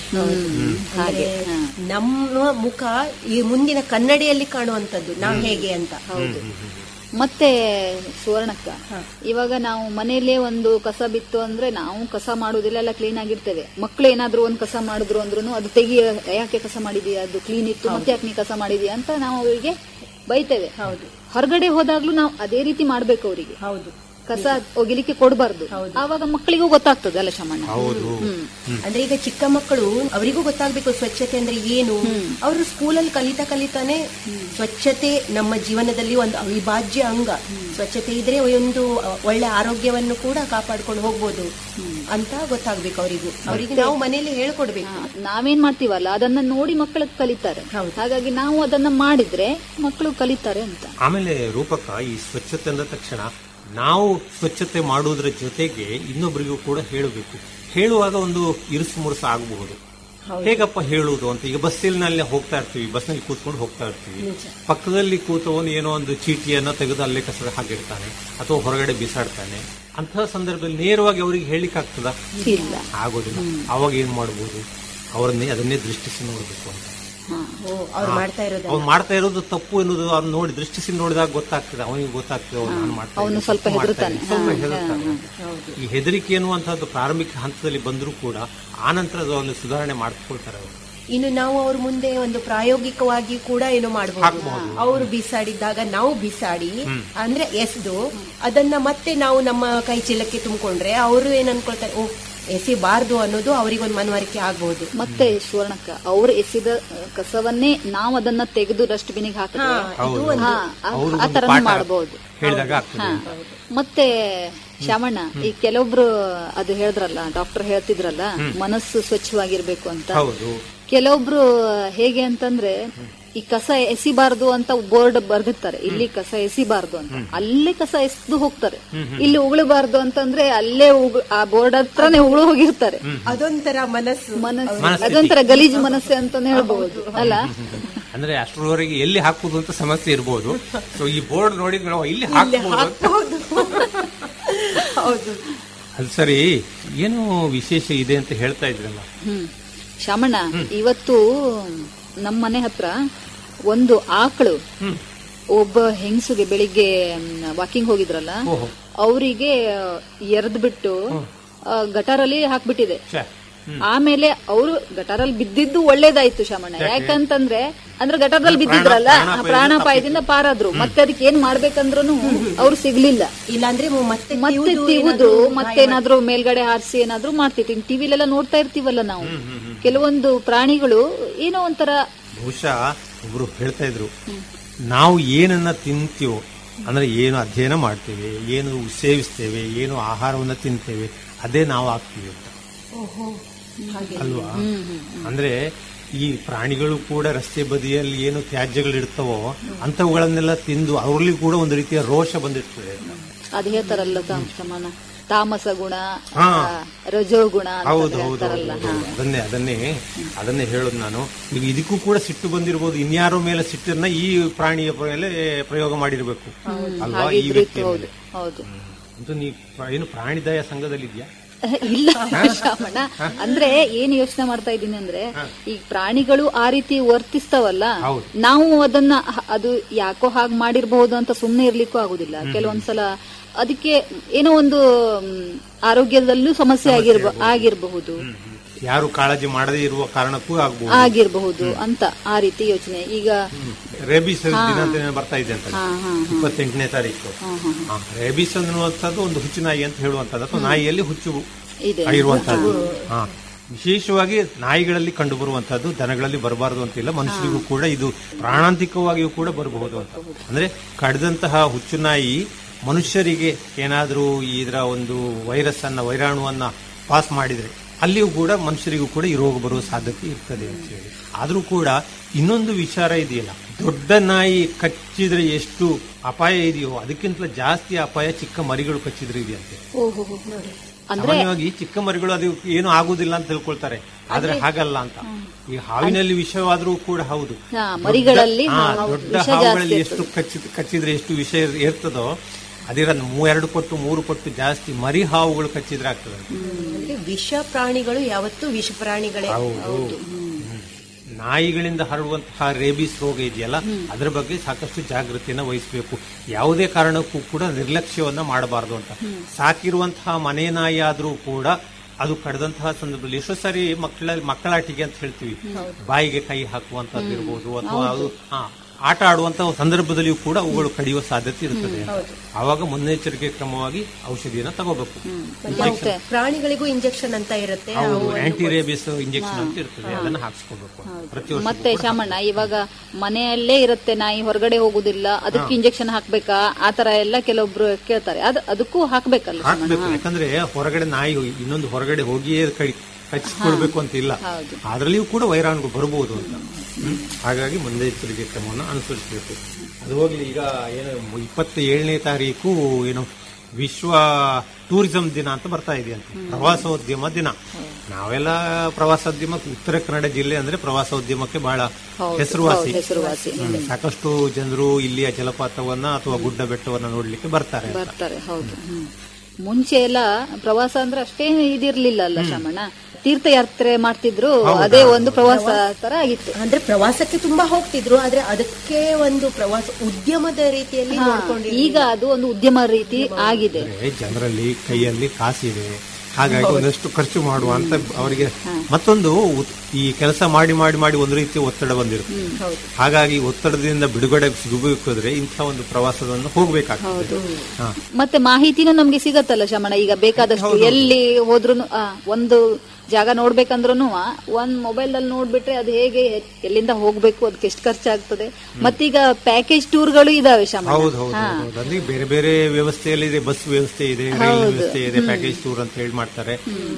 ಹಾಗೆ ಅಂದ್ರೆ ನಮ್ಮ ಮುಖ ಈ ಮುಂದಿನ ಕನ್ನಡಿಯಲ್ಲಿ ಕಾಣುವಂತದ್ದು ನಾವು ಹೇಗೆ ಅಂತ ಹೌದು ಮತ್ತೆ ಸುವರ್ಣಕ್ಕ ಇವಾಗ ನಾವು ಮನೆಯಲ್ಲೇ ಒಂದು ಕಸ ಬಿತ್ತು ಅಂದ್ರೆ ನಾವು ಕಸ ಮಾಡುದಿಲ್ಲ ಎಲ್ಲ ಕ್ಲೀನ್ ಆಗಿರ್ತೇವೆ ಮಕ್ಳು ಏನಾದ್ರು ಒಂದ್ ಕಸ ಮಾಡಿದ್ರು ಅಂದ್ರೂ ಅದು ತೆಗಿ ಯಾಕೆ ಕಸ ಮಾಡಿದೀಯಾ ಅದು ಕ್ಲೀನ್ ಇತ್ತು ಮತ್ತೆ ಯಾಕೆ ನೀ ಕಸ ಮಾಡಿದೀಯಾ ಅಂತ ನಾವು ಅವರಿಗೆ ಬೈತೇವೆ ಹೌದು ಹೊರಗಡೆ ಹೋದಾಗ್ಲೂ ನಾವು ಅದೇ ರೀತಿ ಮಾಡ್ಬೇಕು ಅವರಿಗೆ ಹೌದು ಕಸ ಒಗಿಲಿಕ್ಕೆ ಕೊಡಬಾರ್ದು ಆವಾಗ ಮಕ್ಕಳಿಗೂ ಗೊತ್ತಾಗ್ತದೆ ಅಲ್ಲ ಶಮಣ್ಣ ಹೌದು ಅಂದ್ರೆ ಈಗ ಚಿಕ್ಕ ಮಕ್ಕಳು ಅವರಿಗೂ ಗೊತ್ತಾಗ್ಬೇಕು ಸ್ವಚ್ಛತೆ ಅಂದ್ರೆ ಏನು ಅವರು ಸ್ಕೂಲಲ್ಲಿ ಕಲಿತಾ ಕಲಿತಾನೆ ಸ್ವಚ್ಛತೆ ನಮ್ಮ ಜೀವನದಲ್ಲಿ ಒಂದು ಅವಿಭಾಜ್ಯ ಅಂಗ ಸ್ವಚ್ಛತೆ ಇದ್ರೆ ಒಂದು ಒಳ್ಳೆ ಆರೋಗ್ಯವನ್ನು ಕೂಡ ಕಾಪಾಡ್ಕೊಂಡು ಹೋಗ್ಬೋದು ಅಂತ ಗೊತ್ತಾಗ್ಬೇಕು ಅವರಿಗೂ ಅವರಿಗೆ ನಾವು ಮನೆಯಲ್ಲಿ ಹೇಳ್ಕೊಡ್ಬೇಕು ನಾವೇನ್ ಮಾಡ್ತೀವಲ್ಲ ಅದನ್ನ ನೋಡಿ ಮಕ್ಕಳು ಕಲಿತಾರೆ ಹಾಗಾಗಿ ನಾವು ಅದನ್ನ ಮಾಡಿದ್ರೆ ಮಕ್ಕಳು ಕಲಿತಾರೆ ಅಂತ ಆಮೇಲೆ ರೂಪಕ ಈ ಸ್ವಚ್ಛತೆ ಅಂದ ತಕ್ಷಣ ನಾವು ಸ್ವಚ್ಛತೆ ಮಾಡುವುದರ ಜೊತೆಗೆ ಇನ್ನೊಬ್ಬರಿಗೂ ಕೂಡ ಹೇಳಬೇಕು ಹೇಳುವಾಗ ಒಂದು ಇರುಸು ಮುರುಸು ಆಗಬಹುದು ಹೇಗಪ್ಪ ಹೇಳುವುದು ಅಂತ ಈಗ ಬಸ್ಸಿನಲ್ಲಿ ಹೋಗ್ತಾ ಇರ್ತೀವಿ ಬಸ್ನಲ್ಲಿ ಕೂತ್ಕೊಂಡು ಹೋಗ್ತಾ ಇರ್ತೀವಿ ಪಕ್ಕದಲ್ಲಿ ಕೂತವನು ಏನೋ ಒಂದು ಚೀಟಿಯನ್ನ ತೆಗೆದು ಅಲ್ಲೇ ಕಸದ ಹಾಕಿರ್ತಾನೆ ಅಥವಾ ಹೊರಗಡೆ ಬಿಸಾಡ್ತಾನೆ ಅಂತಹ ಸಂದರ್ಭದಲ್ಲಿ ನೇರವಾಗಿ ಅವರಿಗೆ ಹೇಳಿಕ್ ಆಗ್ತದ ಇಲ್ಲ ಆಗೋದಿಲ್ಲ ಅವಾಗ ಏನ್ ಮಾಡಬಹುದು ಅವರನ್ನೇ ಅದನ್ನೇ ದೃಷ್ಟಿಸಿ ನೋಡಬೇಕು ಅಂತ ಓ, ಅವ್ರು ಮಾಡ್ತಾ ಇರೋದು ಅವ್ನು ಮಾಡ್ತಾ ಇರೋದು ತಪ್ಪು ಎನ್ನುವುದು ಅವ್ನು ನೋಡಿ ದೃಷ್ಟಿಸಿ ನೋಡಿದಾಗ ಗೊತ್ತಾಗ್ತದೆ ಅವನಿಗೆ ಗೊತ್ತಾಗ್ತದೆ ಅವ್ನು ನಾನು ಮಾಡ್ತಾ ಅವನು ಇದ್ದೀನಿ, ಸ್ವಲ್ಪ ತಪ್ಪು ಮಾಡ್ತಾ ಹೆದರ್ತಾನೆ. ಇದ್ದೀನಿ, ಸ್ವಲ್ಪ ಹಾ, ಹೆದರ್ತಾನೆ. ಈ ಹೆದರಿಕೆ ಎನ್ನುವಂತಹದ್ದು ಪ್ರಾರಂಭಿಕ ಹಂತದಲ್ಲಿ ಬಂದರೂ ಕೂಡ ಆ ನಂತರ ಅದನ್ನು ಸುಧಾರಣೆ ಮಾಡ್ಕೊಳ್ತಾರೆ ಅವರು ಇನ್ನು ನಾವು ಅವ್ರ ಮುಂದೆ ಒಂದು ಪ್ರಾಯೋಗಿಕವಾಗಿ ಕೂಡ ಏನೋ ಮಾಡಬಹುದು ಅವರು ಬಿಸಾಡಿದ್ದಾಗ ನಾವು ಬಿಸಾಡಿ ಅಂದ್ರೆ ಎಸ್ದು ಅದನ್ನ ಮತ್ತೆ ನಾವು ನಮ್ಮ ಕೈ ಚೀಲಕ್ಕೆ ತುಂಬಿಕೊಂಡ್ರೆ ಅವರು ಏನ್ ಅನ್ಕೊಳ್ತಾರೆ ಓ ಎಸಿಬಾರ್ದು ಅನ್ನೋದು ಅವರಿಗೊಂದು ಮನವರಿಕೆ ಆಗ್ಬಹುದು ಮತ್ತೆ ಸುವರ್ಣಕ್ಕ ಅವ್ರು ಎಸಿದ ಅಹ್, ಕಸವನ್ನೇ ನಾವು ಅದನ್ನ ತೆಗೆದು ಡಸ್ಟ್ಬಿನ್ ಹಾಕಿದ್ರೆ ಹೌದು. ಹಾ, ಆ- ಅವ್ರು ಆ ಒಂದು ತರ ಪಾಠ ಮಾಡಬಹುದು ಹೇಳಿದಾಗ ಆಗ್ತದೆ ಮತ್ತೆ ಶ್ಯಾಮಣ್ಣ ಈ ಕೆಲವೊಬ್ರು ಅದು ಹೇಳಿದ್ರಲ್ಲ ಡಾಕ್ಟರ್ ಹೇಳ್ತಿದ್ರಲ್ಲ ಮನಸ್ಸು ಸ್ವಚ್ಛವಾಗಿರ್ಬೇಕು ಅಂತ ಹೌದು ಕೆಲವೊಬ್ರು ಹೇಗೆ ಅಂತಂದ್ರೆ ಈ ಕಸ ಎಸಿಬಾರ್ದು ಅಂತ ಬೋರ್ಡ್ ಬರ್ದಿರ್ತಾರೆ ಇಲ್ಲಿ ಕಸ ಎಸಿಬಾರ್ದು ಅಂತ ಅಲ್ಲೇ ಕಸ ಎಸ್ದು ಹೋಗ್ತಾರೆ ಇಲ್ಲಿ ಉಗುಳಬಾರ್ದು ಅಂತಂದ್ರೆ ಅಲ್ಲೇ ಉಗು- ಆ ಬೋರ್ಡ್ ಹತ್ರನೇ ಉಗುಳು ಹೋಗಿರ್ತಾರೆ ಅದೊಂಥರ ಮನಸ್ಸು ಮನಸ್ಸು ಮನಸ್ಥಿತಿ. ಅದೊಂಥರ ಗಲೀಜು ಮನಸ್ಸು ಅಂತಾನೆ ಹೇಳ್ಬಹುದು ಅಲ್ಲ ಅಂದ್ರೆ ಅಷ್ಟರವರೆಗೆ ಎಲ್ಲಿ ಹಾಕುದು ಅಂತ ಸಮಸ್ಯೆ ಇರಬಹುದು ಸೊ ಈ ಬೋರ್ಡ್ ನೋಡಿ ನಾವು ಇಲ್ಲಿ ಹಾಕಬಹುದು ಹೌದು ಹೌದು ಅದು ಸರಿ ಏನು ವಿಶೇಷ ಇದೆ ಅಂತ ಹೇಳ್ತಾ ಇದ್ರಲ್ಲ ಹ್ಮ್ ಶಾಮಣ್ಣ ಇವತ್ತು ನಮ್ಮ ಮನೆ ಹತ್ರ ಒಂದು ಆಕಳು ಒಬ್ಬ ಹೆಂಗಸುಗೆ ಬೆಳಿಗ್ಗೆ ವಾಕಿಂಗ್ ಹೋಗಿದ್ರಲ್ಲ ಓಹೋ. ಅವರಿಗೆ ಎರ್ದ್ ಬಿಟ್ಟು ಆ, ಗಟಾರಲ್ಲಿ ಹಾಕ್ಬಿಟ್ಟಿದೆ ಛೆ, ಆಮೇಲೆ ಅವರು ಗಟಾರಲ್ಲಿ ಬಿದ್ದಿದ್ದು ಒಳ್ಳೇದಾಯ್ತು ಶಮಣ ಯಾಕಂತಂದ್ರೆ ಅಂದ್ರೆ ಗಟಾರದಲ್ಲಿ ಬಿದ್ದಿದ್ರಲ್ಲ ಆ, ಪ್ರಾಣಾಪಾಯದಿಂದ ಪಾರಾದ್ರು ಮತ್ತೆ ಅದಕ್ಕೆ ಏನ್ ಮಾಡ್ಬೇಕಂದ್ರೂ ಅವ್ರು ಸಿಗ್ಲಿಲ್ಲ ಇಲ್ಲಾಂದ್ರೆ ಮತ್ತೆ ಮತ್ತೆ ತಿವ್ದು ತಿವುದು ಏನಾದ್ರು ಮತ್ತೇನಾದ್ರೂ ಮೇಲ್ಗಡೆ ಹಾರಿಸಿ ಏನಾದ್ರೂ ಮಾಡ್ತಿರ್ತೀವಿ ಟಿವಿಲೆಲ್ಲ ನೋಡ್ತಾ ಇರ್ತೀವಲ್ಲ ನಾವು ಕೆಲವೊಂದು ಪ್ರಾಣಿಗಳು ಏನೋ ಒಂಥರ ಬಹುಶಃ ಒಬ್ರು ಹೇಳ್ತಾ ಇದ್ರು ನಾವು ಏನನ್ನ ತಿಂತೀವೋ ಅಂದ್ರೆ ಏನು ಅಧ್ಯಯನ ಮಾಡ್ತೇವೆ ಏನು ಸೇವಿಸ್ತೇವೆ ಏನು ಆಹಾರವನ್ನ ತಿಂತೇವೆ ಅದೇ ನಾವು ಆಗ್ತೀವಿ ಅಂತ ಅಲ್ವಾ ಅಂದ್ರೆ ಈ ಪ್ರಾಣಿಗಳು ಕೂಡ ರಸ್ತೆ ಬದಿಯಲ್ಲಿ ಏನು ತ್ಯಾಜ್ಯಗಳು ಇರ್ತವೋ ಅಂತವುಗಳನ್ನೆಲ್ಲ ತಿಂದು ಅವರಲ್ಲಿ ಕೂಡ ಒಂದು ರೀತಿಯ ರೋಷ ಬಂದಿರ್ತದೆ ಅದ್ ಹೇಳ್ತಾರಲ್ಲ ತಾ- ಶಮನ ತಾಮಸ ಗುಣ ಹಾ. ಆ, ರಜೋ ಗುಣ ಅಂತ ಹೌದು ಹೌದು ಹೇಳ್ತಾರಲ್ಲ ಹೌದು, ಹೌದು. ಅದನ್ನೇ ಅದನ್ನೇ ಅದನ್ನೇ ಹೇಳೋದು ನಾನು ಈಗ ಇದಕ್ಕೂ ಕೂಡ ಸಿಟ್ಟು ಬಂದಿರಬಹುದು ಇನ್ಯಾರೋ ಮೇಲೆ ಸಿಟ್ಟನ್ನ ಈ ಪ್ರಾಣಿಯ ಮೇಲೆ ಪ್ರಯೋಗ ಮಾಡಿರ್ಬೇಕು ಅಲ್ವಾ ಈ ಹಾಗಿದ್ರಿತ್ತು ವ್ಯಕ್ತಿಯ ಹೌದು ಮೇಲೆ ಹೌದು ಅಂತೂ ನೀ ಪ್ರ- ಏನು ಪ್ರಾಣಿದಯ ಸಂಘದಲ್ಲಿದ್ಯಾ ಇಲ್ಲ ಶ್ರಾವಣ ಅಂದ್ರೆ ಏನ್ ಯೋಚನೆ ಮಾಡ್ತಾ ಇದ್ದೀನಿ ಅಂದ್ರೆ ಈ ಪ್ರಾಣಿಗಳು ಆ ರೀತಿ ವರ್ತಿಸ್ತಾವಲ್ಲ ಹೌದು. ನಾವು ಅದನ್ನ ಹ- ಅದು ಯಾಕೋ ಹಾಗೆ ಮಾಡಿರ್ಬಹುದು ಅಂತ ಸುಮ್ನೆ ಇರ್ಲಿಕ್ಕೂ ಆಗುದಿಲ್ಲ ಕೆಲವೊಂದ್ಸಲ ಅದಕ್ಕೆ ಏನೋ ಒಂದು ಮ್, ಆರೋಗ್ಯದಲ್ಲೂ ಸಮಸ್ಯೆ ಆಗಿರ್ಬ ಆಗಿರಬಹುದು ಯಾರು ಕಾಳಜಿ ಮಾಡದೇ ಇರುವ ಕಾರಣಕ್ಕೂ ಆಗ್ಬಹುದು ಆಗಿರಬಹುದು ಅಂತ ಆ ರೀತಿ ಯೋಚನೆ ಈಗ ರೇಬಿಸ್ ದಿನಾಂತ ಬರ್ತಾ ಇದೆ ಅಂತ ಹಾ ಹಾ ಇಪ್ಪತ್ತೆಂಟನೇ ತಾರೀಕು ಹಾ, ರೇಬಿಸ್ ಅನ್ನುವಂಥದ್ದು ಒಂದು ಹುಚ್ಚು ನಾಯಿ ಅಂತ ಹೇಳುವಂಥದ್ದು ಅಥವಾ ನಾಯಿಯಲ್ಲಿ ಹುಚ್ಚು ಇದೆ ಇರುವಂತಹದ್ದು ಹಾ ವಿಶೇಷವಾಗಿ ನಾಯಿಗಳಲ್ಲಿ ಕಂಡು ಬರುವಂತಹದ್ದು ದನಗಳಲ್ಲಿ ಬರಬಾರದು ಅಂತಿಲ್ಲ ಮನುಷ್ಯರಿಗೂ ಕೂಡ ಇದು ಪ್ರಾಣಾಂತಿಕವಾಗಿಯೂ ಕೂಡ ಬರಬಹುದು ಅಂತ ಅಂದ್ರೆ ಕಡಿದಂತಹ ಹುಚ್ಚು ನಾಯಿ ಮನುಷ್ಯರಿಗೆ ಏನಾದರೂ ಇದರ ಒಂದು ವೈರಸ್ ಅನ್ನ ವೈರಾಣುವನ್ನ ಪಾಸ್ ಮಾಡಿದ್ರೆ ಅಲ್ಲಿಯೂ ಕೂಡ ಮನುಷ್ಯರಿಗೂ ಕೂಡ ಈ ರೋಗ ಬರುವ ಸಾಧ್ಯತೆ ಇರ್ತದೆ ಅಂತ ಹೇಳಿ ಆದ್ರೂ ಕೂಡ ಇನ್ನೊಂದು ವಿಚಾರ ಇದೆಯಲ್ಲ ದೊಡ್ಡ ನಾಯಿ ಕಚ್ಚಿದ್ರೆ ಎಷ್ಟು ಅಪಾಯ ಇದೆಯೋ ಅದಕ್ಕಿಂತ ಜಾಸ್ತಿ ಅಪಾಯ ಚಿಕ್ಕ ಮರಿಗಳು ಕಚ್ಚಿದ್ರೆ ಇದೆಯಂತೆ ಓಹೋ ನೋಡಿ ಅಂದ್ರೆ ಸಾಮಾನ್ಯವಾಗಿ ಚಿಕ್ಕ ಮರಿಗಳು ಅದು ಏನು ಆಗುದಿಲ್ಲ ಅಂತ ತಿಳ್ಕೊಳ್ತಾರೆ ಆದ್ರೆ ಹಾಗಲ್ಲ ಅಂತ ಈ ಹಾವಿನಲ್ಲಿ ವಿಷವಾದ್ರೂ ಕೂಡ ಹೌದು ಹಾ, ಮರಿಗಳಲ್ಲಿ ಹಾ, ಹಾ, ಹೌದು, ದೊಡ್ಡ ವಿಷ ಜಾಸ್ತಿ ಹಾವುಗಳಲ್ಲಿ ಎಷ್ಟು ಇರ್ತದೆ. ಕಚ್ಚಿ ಕಚ್ಚಿದ್ರೆ ಎಷ್ಟು ವಿಷ ಇರ್- ಇರ್ತದೋ ಅದಿರ ಎರಡು ಪಟ್ಟು ಮೂರು ಪಟ್ಟು ಜಾಸ್ತಿ ಮರಿ ಹಾವುಗಳು ಕಚ್ಚಿದ್ರೆ ಆಗ್ತದೆ ಅಂದ್ರೆ ವಿಷ ಪ್ರಾಣಿಗಳು ಯಾವತ್ತೂ ವಿಷ ಪ್ರಾಣಿಗಳೇ ಹೌದು ನಾಯಿಗಳಿಂದ ಹರಡುವಂತಹ ರೇಬಿಸ್ ರೋಗ ಇದೆಯಲ್ಲ ಅದರ ಬಗ್ಗೆ ಸಾಕಷ್ಟು ಜಾಗೃತಿಯನ್ನ ವಹಿಸಬೇಕು ಯಾವುದೇ ಕಾರಣಕ್ಕೂ ಕೂಡ ನಿರ್ಲಕ್ಷ್ಯವನ್ನ ಮಾಡಬಾರದು ಅಂತ ಸಾಕಿರುವಂತಹ ಮನೆ ನಾಯಿ ಆದ್ರೂ ಕೂಡ ಅದು ಕಡದಂತಹ ಸಂದರ್ಭದಲ್ಲಿ ಎಷ್ಟೋ ಸಾರಿ ಮಕ್ಕಳ ಮಕ್ಕಳಾಟಿಗೆ ಅಂತ ಹೇಳ್ತೀವಿ ಬಾಯಿಗೆ ಕೈ ಹಾಕುವಂತದ್ದು ಇರ್ಬೋದು ಅಥವಾ ಅದು ಹಾ, ಆಟ ಆಡುವಂತಹ ಸಂದರ್ಭದಲ್ಲಿಯೂ ಕೂಡ ಅವುಗಳು ಕಡಿಯುವ ಸಾಧ್ಯತೆ ಇರುತ್ತದೆ ಆವಾಗ ಮುನ್ನೆಚ್ಚರಿಕೆ ಕ್ರಮವಾಗಿ ಔಷಧಿಯನ್ನ ತಗೋಬೇಕು ಮತ್ತೆ ಪ್ರಾಣಿಗಳಿಗೂ ಇಂಜೆಕ್ಷನ್ ಅಂತ ಇರುತ್ತೆ ಹೌದು ಆಂಟಿ ರೇಬಿಸ್ ಇಂಜೆಕ್ಷನ್ ಅಂತ ಇರ್ತದೆ ಅದನ್ನ ಹಾಕ್ಸ್ಕೋಬೇಕು ಪ್ರತಿ ವರ್ಷ ಮತ್ತೆ ಶಾಮಣ್ಣ ಇವಾಗ ಮನೆಯಲ್ಲೇ ಇರುತ್ತೆ ನಾಯಿ ಹೊರಗಡೆ ಹೋಗುದಿಲ್ಲ ಅದಕ್ಕೆ ಇಂಜೆಕ್ಷನ್ ಹಾಕ್ಬೇಕಾ ಆತರ ಎಲ್ಲ ಕೆಲವೊಬ್ರು ಕೇಳ್ತಾರೆ ಅದ್ ಅದಕ್ಕೂ ಹಾಕ್ಬೇಕಲ್ಲ ಶಾಮಣ್ಣ ಹಾಕ್ಬೇಕು ಯಾಕಂದ್ರೆ ಹೊರಗಡೆ ನಾಯಿ ಇನ್ನೊಂದು ಹೊರಗಡೆ ಹೋಗಿಯೇ ಕೈ ಕಚ್ಚಿಕೊಳ್ಬೇಕು ಅಂತ ಇಲ್ಲ ಹೌದು. ಅದರಲ್ಲಿಯೂ ಕೂಡ ವೈರಾಣುಗಳು ಬರಬಹುದು ಅಂತ ಹ್ಮ್. ಹಾಗಾಗಿ ಮುನ್ನೆಚ್ಚರಿಕೆ ಕ್ರಮವನ್ನು ಅನುಸರಿಸಬೇಕು ಅದು ಹೋಗ್ಲಿ ಈಗ ಏನು ಇಪ್ಪತ್ತ ಏಳನೇ ತಾರೀಕು ಏನು ವಿಶ್ವ ಟೂರಿಸಂ ದಿನ ಅಂತ ಬರ್ತಾ ಇದೆ ಅಂತ ಪ್ರವಾಸೋದ್ಯಮ ದಿನ ನಾವೆಲ್ಲ ಪ್ರವಾಸೋದ್ಯಮ ಉತ್ತರ ಕನ್ನಡ ಜಿಲ್ಲೆ ಅಂದ್ರೆ ಪ್ರವಾಸೋದ್ಯಮಕ್ಕೆ ಬಹಳ ಹೌದು, ಹೆಸರುವಾಸಿ ಹೌದು, ಹೆಸರುವಾಸಿ. ಹ್ಮ್. ಸಾಕಷ್ಟು ಜನರು ಇಲ್ಲಿಯ ಜಲಪಾತವನ್ನ ಅಥವಾ ಗುಡ್ಡ ಬೆಟ್ಟವನ್ನ ನೋಡ್ಲಿಕ್ಕೆ ಬರ್ತಾರೆ ಅಂತ. ಬರ್ತಾರೆ ಹೌದು ಹ್ಮ್. ಮುಂಚೆ ಎಲ್ಲ ಪ್ರವಾಸ ಅಂದ್ರೆ ಅಷ್ಟೇ ಇದಿರ್ಲಿಲ್ಲ ಅಲ್ಲ ಶಾಮಣ್ಣ ತೀರ್ಥಯಾತ್ರೆ ಮಾಡ್ತಿದ್ರು ಅದೇ ಒಂದು ಪ್ರವಾಸ ತರ ಆಗಿತ್ತು ಅಂದ್ರೆ ಪ್ರವಾಸಕ್ಕೆ ತುಂಬಾ ಹೋಗ್ತಿದ್ರು ಆದ್ರೆ ಅದಕ್ಕೆ ಒಂದು ಪ್ರವಾಸ ಉದ್ಯಮದ ರೀತಿಯಲ್ಲಿ ನೋಡ್ಕೊಂಡು ಈಗ ಅದು ಒಂದು ಉದ್ಯಮ ರೀತಿ ಆಗಿದೆ ಅಂದ್ರೆ ಜನರಲ್ಲಿ ಕೈಯಲ್ಲಿ ಕಾಸಿದೆ ಹಾಗಾಗಿ ಒಂದಷ್ಟು ಖರ್ಚು ಮಾಡುವ ಅಂತ ಅವರಿಗೆ ಮತ್ತೊಂದು ಉತ್- ಈ ಕೆಲಸ ಮಾಡಿ ಮಾಡಿ ಮಾಡಿ ಒಂದು ರೀತಿಯ ಒತ್ತಡ ಬಂದಿರುತ್ತೆ ಹಾಗಾಗಿ ಒತ್ತಡದಿಂದ ಬಿಡುಗಡೆ ಸಿಗಬೇಕಾದ್ರೆ ಇಂಥ ಒಂದು ಪ್ರವಾಸವನ್ನು ಹೋಗ್ಬೇಕಾಗ್ತದೆ ಹಾ. ಮತ್ತೆ ಮಾಹಿತಿನೂ ನಮ್ಗೆ ಸಿಗತ್ತಲ್ಲ ಶಮಣ ಈಗ ಬೇಕಾದಷ್ಟು ಎಲ್ಲಿ ಹೋದ್ರು ಒಂದು ಜಾಗ ನೋಡ್ಬೇಕಂದ್ರೂ ಒಂದ್ ಮೊಬೈಲ್ ಅಲ್ಲಿ ನೋಡ್ಬಿಟ್ರೆ ಅದು ಹೇಗೆ ಎಲ್ಲಿಂದ ಹೋಗ್ಬೇಕು ಅದಕ್ಕೆ ಎಷ್ಟು ಖರ್ಚಾಗ್ತದೆ ಮತ್ತೀಗ ಪ್ಯಾಕೇಜ್ ಟೂರ್ಗಳು ಇದಾವೆ ಶಮಣ ಹೌದು ಹೌದು ಹೌದು ಅಂದ್ರೆ ಬೇರೆ ಬೇರೆ ವ್ಯವಸ್ಥೆಯಲ್ಲಿ ಇದೆ ಬಸ್ ವ್ಯವಸ್ಥೆ ಇದೆ ರೈಲ್ ವ್ಯವಸ್ಥೆ ಇದೆ ಪ್ಯಾಕೇಜ್ ಟೂರ್ ಅಂತ ಹೇಳಿ ಮಾಡ್ತಾರೆ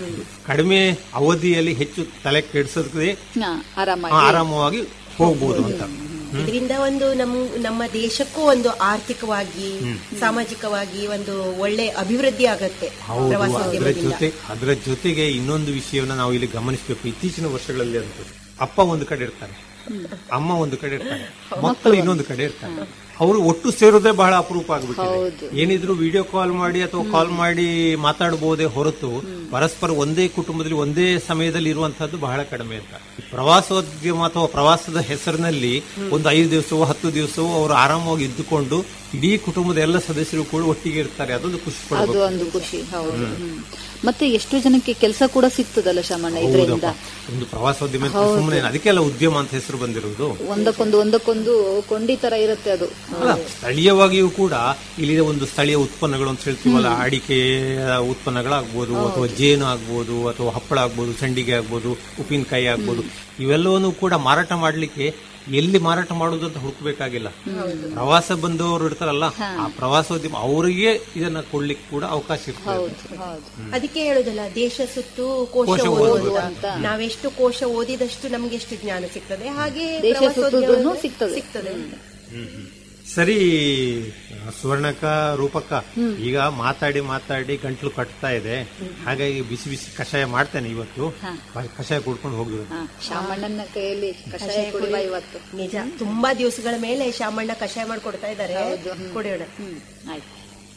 ಕಡಿಮೆ ಅವಧಿಯಲ್ಲಿ ಹೆಚ್ಚು ತಲೆ ಕೆಡಿಸೋದಕ್ಕೆ ಹಾ, ಆರಾಮಾಗಿ ಆರಾಮವಾಗಿ ಹೋಗ್ಬೋದು ಅಂತ ಇದರಿಂದ ಒಂದು ನಮ್ಮ ನಮ್ಮ ದೇಶಕ್ಕೂ ಒಂದು ಆರ್ಥಿಕವಾಗಿ ಸಾಮಾಜಿಕವಾಗಿ ಒಂದು ಒಳ್ಳೆ ಅಭಿವೃದ್ಧಿ ಆಗತ್ತೆ ಹೌದು ಅದರ ಪ್ರವಾಸೋದ್ಯಮದಿಂದ ಜೊತೆ ಅದರ ಜೊತೆಗೆ ಇನ್ನೊಂದು ವಿಷಯವನ್ನ ನಾವು ಇಲ್ಲಿ ಗಮನಿಸಬೇಕು ಇತ್ತೀಚಿನ ವರ್ಷಗಳಲ್ಲಿ ಅಂತೂ ಅಪ್ಪ ಒಂದು ಕಡೆ ಇರ್ತಾರೆ ಅಮ್ಮ ಒಂದು ಕಡೆ ಇರ್ತಾರೆ ಮಕ್ಕಳು ಇನ್ನೊಂದು ಕಡೆ ಇರ್ತಾರೆ ಅವರು ಒಟ್ಟು ಸೇರೋದೇ ಬಹಳ ಅಪರೂಪ ಆಗ್ಬಿಟ್ಟಿದೆ ಏನಿದ್ರು ವಿಡಿಯೋ ಕಾಲ್ ಮಾಡಿ ಅಥವಾ ಕಾಲ್ ಮಾಡಿ ಮಾತಾಡಬಹುದೇ ಹೊರತು ಪರಸ್ಪರ ಒಂದೇ ಕುಟುಂಬದಲ್ಲಿ ಒಂದೇ ಸಮಯದಲ್ಲಿ ಇರುವಂತಹದ್ದು ಬಹಳ ಕಡಿಮೆ ಅಂತ ಪ್ರವಾಸೋದ್ಯಮ ಅಥವಾ ಪ್ರವಾಸದ ಹೆಸರಿನಲ್ಲಿ ಒಂದು ಐದು ದಿವಸವೋ ಹತ್ತು ದಿವಸವೋ ಅವರು ಆರಾಮವಾಗಿ ಇದ್ದುಕೊಂಡು ಇಡೀ ಕುಟುಂಬದ ಎಲ್ಲ ಸದಸ್ಯರು ಕೂಡ ಒಟ್ಟಿಗೆ ಇರ್ತಾರೆ ಅದೊಂದು ಖುಷಿ ಅದು ಪಡಬೇಕು ಒಂದು ಖುಷಿ ಹೌದು ಹ್ಮ್. ಮತ್ತೆ ಎಷ್ಟೋ ಜನಕ್ಕೆ ಕೆಲಸ ಕೂಡ ಸಿಗ್ತದಲ್ಲ ಶಾಮಣ್ಣ ಇದರಿಂದ ಹೌದಪ್ಪ. ಒಂದು ಪ್ರವಾಸೋದ್ಯಮ ಅಂತ ಸುಮ್ಮನೆ ಅದಕ್ಕೆಲ್ಲ ಉದ್ಯಮ ಅಂತ ಹೆಸರು ಬಂದಿರುವುದು ಒಂದಕ್ಕೊಂದು ಒಂದಕ್ಕೊಂದು ಕೊಂಡಿ ತರ ಇರುತ್ತೆ ಅದು ಅಲ್ಲ ಸ್ಥಳೀಯವಾಗಿಯೂ ಕೂಡ ಇಲ್ಲಿ ಒಂದು ಸ್ಥಳೀಯ ಉತ್ಪನ್ನಗಳು ಅಂತ ಹೇಳ್ತೀವಲ್ಲ ಅಡಿಕೆ ಉತ್ಪನ್ನಗಳಾಗ್ಬೋದು ಅಥವಾ ಜೇನು ಆಗ್ಬೋದು ಅಥವಾ ಹಪ್ಪಳ ಆಗ್ಬೋದು ಸಂಡಿಗೆ ಆಗ್ಬೋದು ಉಪ್ಪಿನಕಾಯಿ ಆಗ್ಬೋದು ಇವೆಲ್ಲವನ್ನು ಕೂಡ ಮಾರಾಟ ಮಾಡ್ಲಿಕ್ಕೆ ಎಲ್ಲಿ ಮಾರಾಟ ಮಾಡುವುದು ಅಂತ ಹುಡುಕಬೇಕಾಗಿಲ್ಲ ಪ್ರವಾಸ ಬಂದವರು ಇರ್ತಾರಲ್ಲ ಆ ಪ್ರವಾಸೋದ್ಯಮ ಅವರಿಗೆ ಇದನ್ನ ಕೊಡ್ಲಿಕ್ಕೆ ಕೂಡ ಅವಕಾಶ ಇರ್ತದೆ ಅದಕ್ಕೆ ಹೇಳುದಲ್ಲ ದೇಶ ಸುತ್ತು ಕೋಶ ಕೋಶ ಓದು ಓದು ಅಂತ ನಾವೆಷ್ಟು ಕೋಶ ಓದಿದಷ್ಟು ನಮ್ಗೆ ಎಷ್ಟು ಜ್ಞಾನ ಸಿಗ್ತದೆ ಹಾಗೆ ದೇಶ ಪ್ರವಾಸೋದ್ಯಮ ಸುತ್ತುವುದನ್ನು ಸಿಗ್ತದೆ. ಸಿಗ್ತದೆ ಅಂತ. ಸರಿ ಸುವರ್ಣಕ್ಕ ರೂಪಕ್ಕ ಈಗ ಮಾತಾಡಿ ಮಾತಾಡಿ ಗಂಟ್ಲು ಕಟ್ತಾ ಇದೆ ಹಾಗಾಗಿ ಬಿಸಿ ಬಿಸಿ ಕಷಾಯ ಮಾಡ್ತೇನೆ ಇವತ್ತು ಕಷಾಯ ಕುಡ್ಕೊಂಡು ಹೋಗ್ಬೇಕು ಹಾ, ಶಾಮಣ್ಣನ ಕೈಯಲ್ಲಿ ಕಷಾಯ ಕುಡಿವ ಇವತ್ತು ನಿಜ ತುಂಬಾ ದಿವಸಗಳ ಮೇಲೆ ಶಾಮಣ್ಣ ಕಷಾಯ ಮಾಡ್ಕೊಡ್ತಾ ಇದ್ದಾರೆ ಕುಡಿಯೋಣ ಹ್ಮ್ ಆಯ್ತು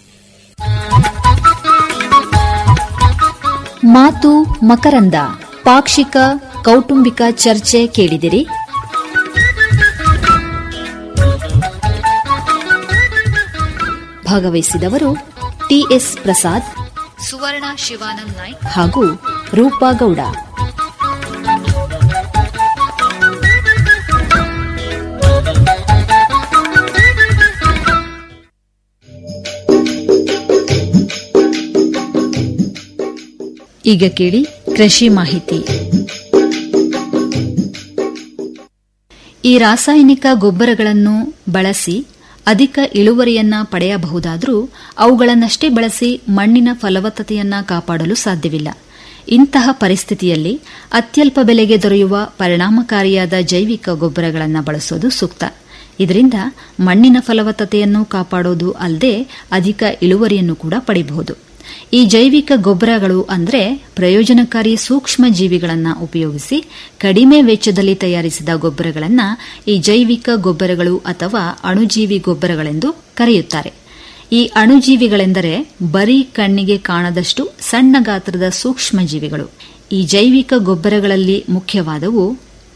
ಮಾತು ಮಕರಂದ ಪಾಕ್ಷಿಕ ಕೌಟುಂಬಿಕ ಚರ್ಚೆ ಕೇಳಿದಿರಿ ಭಾಗವಹಿಸಿದವರು ಟಿಎಸ್ ಪ್ರಸಾದ್ ಸುವರ್ಣ ಶಿವಾನಂದ್ ನಾಯ್ಕ್ ಹಾಗೂ ರೂಪಾ ಗೌಡ ಈಗ ಕೇಳಿ ಕೃಷಿ ಮಾಹಿತಿ ಈ ರಾಸಾಯನಿಕ ಗೊಬ್ಬರಗಳನ್ನು ಬಳಸಿ ಅಧಿಕ ಇಳುವರಿಯನ್ನ ಪಡೆಯಬಹುದಾದರೂ ಅವುಗಳನ್ನಷ್ಟೇ ಬಳಸಿ ಮಣ್ಣಿನ ಫಲವತ್ತತೆಯನ್ನ ಕಾಪಾಡಲು ಸಾಧ್ಯವಿಲ್ಲ ಇಂತಹ ಪರಿಸ್ಥಿತಿಯಲ್ಲಿ ಅತ್ಯಲ್ಪ ಬೆಲೆಗೆ ದೊರೆಯುವ ಪರಿಣಾಮಕಾರಿಯಾದ ಜೈವಿಕ ಗೊಬ್ಬರಗಳನ್ನು ಬಳಸೋದು ಸೂಕ್ತ ಇದರಿಂದ ಮಣ್ಣಿನ ಫಲವತ್ತತೆಯನ್ನು ಕಾಪಾಡೋದು ಅಲ್ಲದೆ ಅಧಿಕ ಇಳುವರಿಯನ್ನು ಕೂಡ ಪಡೆಯಬಹುದು ಈ ಜೈವಿಕ ಗೊಬ್ಬರಗಳು ಅಂದರೆ ಪ್ರಯೋಜನಕಾರಿ ಸೂಕ್ಷ್ಮ ಜೀವಿಗಳನ್ನು ಉಪಯೋಗಿಸಿ ಕಡಿಮೆ ವೆಚ್ಚದಲ್ಲಿ ತಯಾರಿಸಿದ ಗೊಬ್ಬರಗಳನ್ನು ಈ ಜೈವಿಕ ಗೊಬ್ಬರಗಳು ಅಥವಾ ಅಣುಜೀವಿ ಗೊಬ್ಬರಗಳೆಂದು ಕರೆಯುತ್ತಾರೆ ಈ ಅಣುಜೀವಿಗಳೆಂದರೆ ಬರೀ ಕಣ್ಣಿಗೆ ಕಾಣದಷ್ಟು ಸಣ್ಣ ಗಾತ್ರದ ಸೂಕ್ಷ್ಮ ಜೀವಿಗಳು ಈ ಜೈವಿಕ ಗೊಬ್ಬರಗಳಲ್ಲಿ ಮುಖ್ಯವಾದವು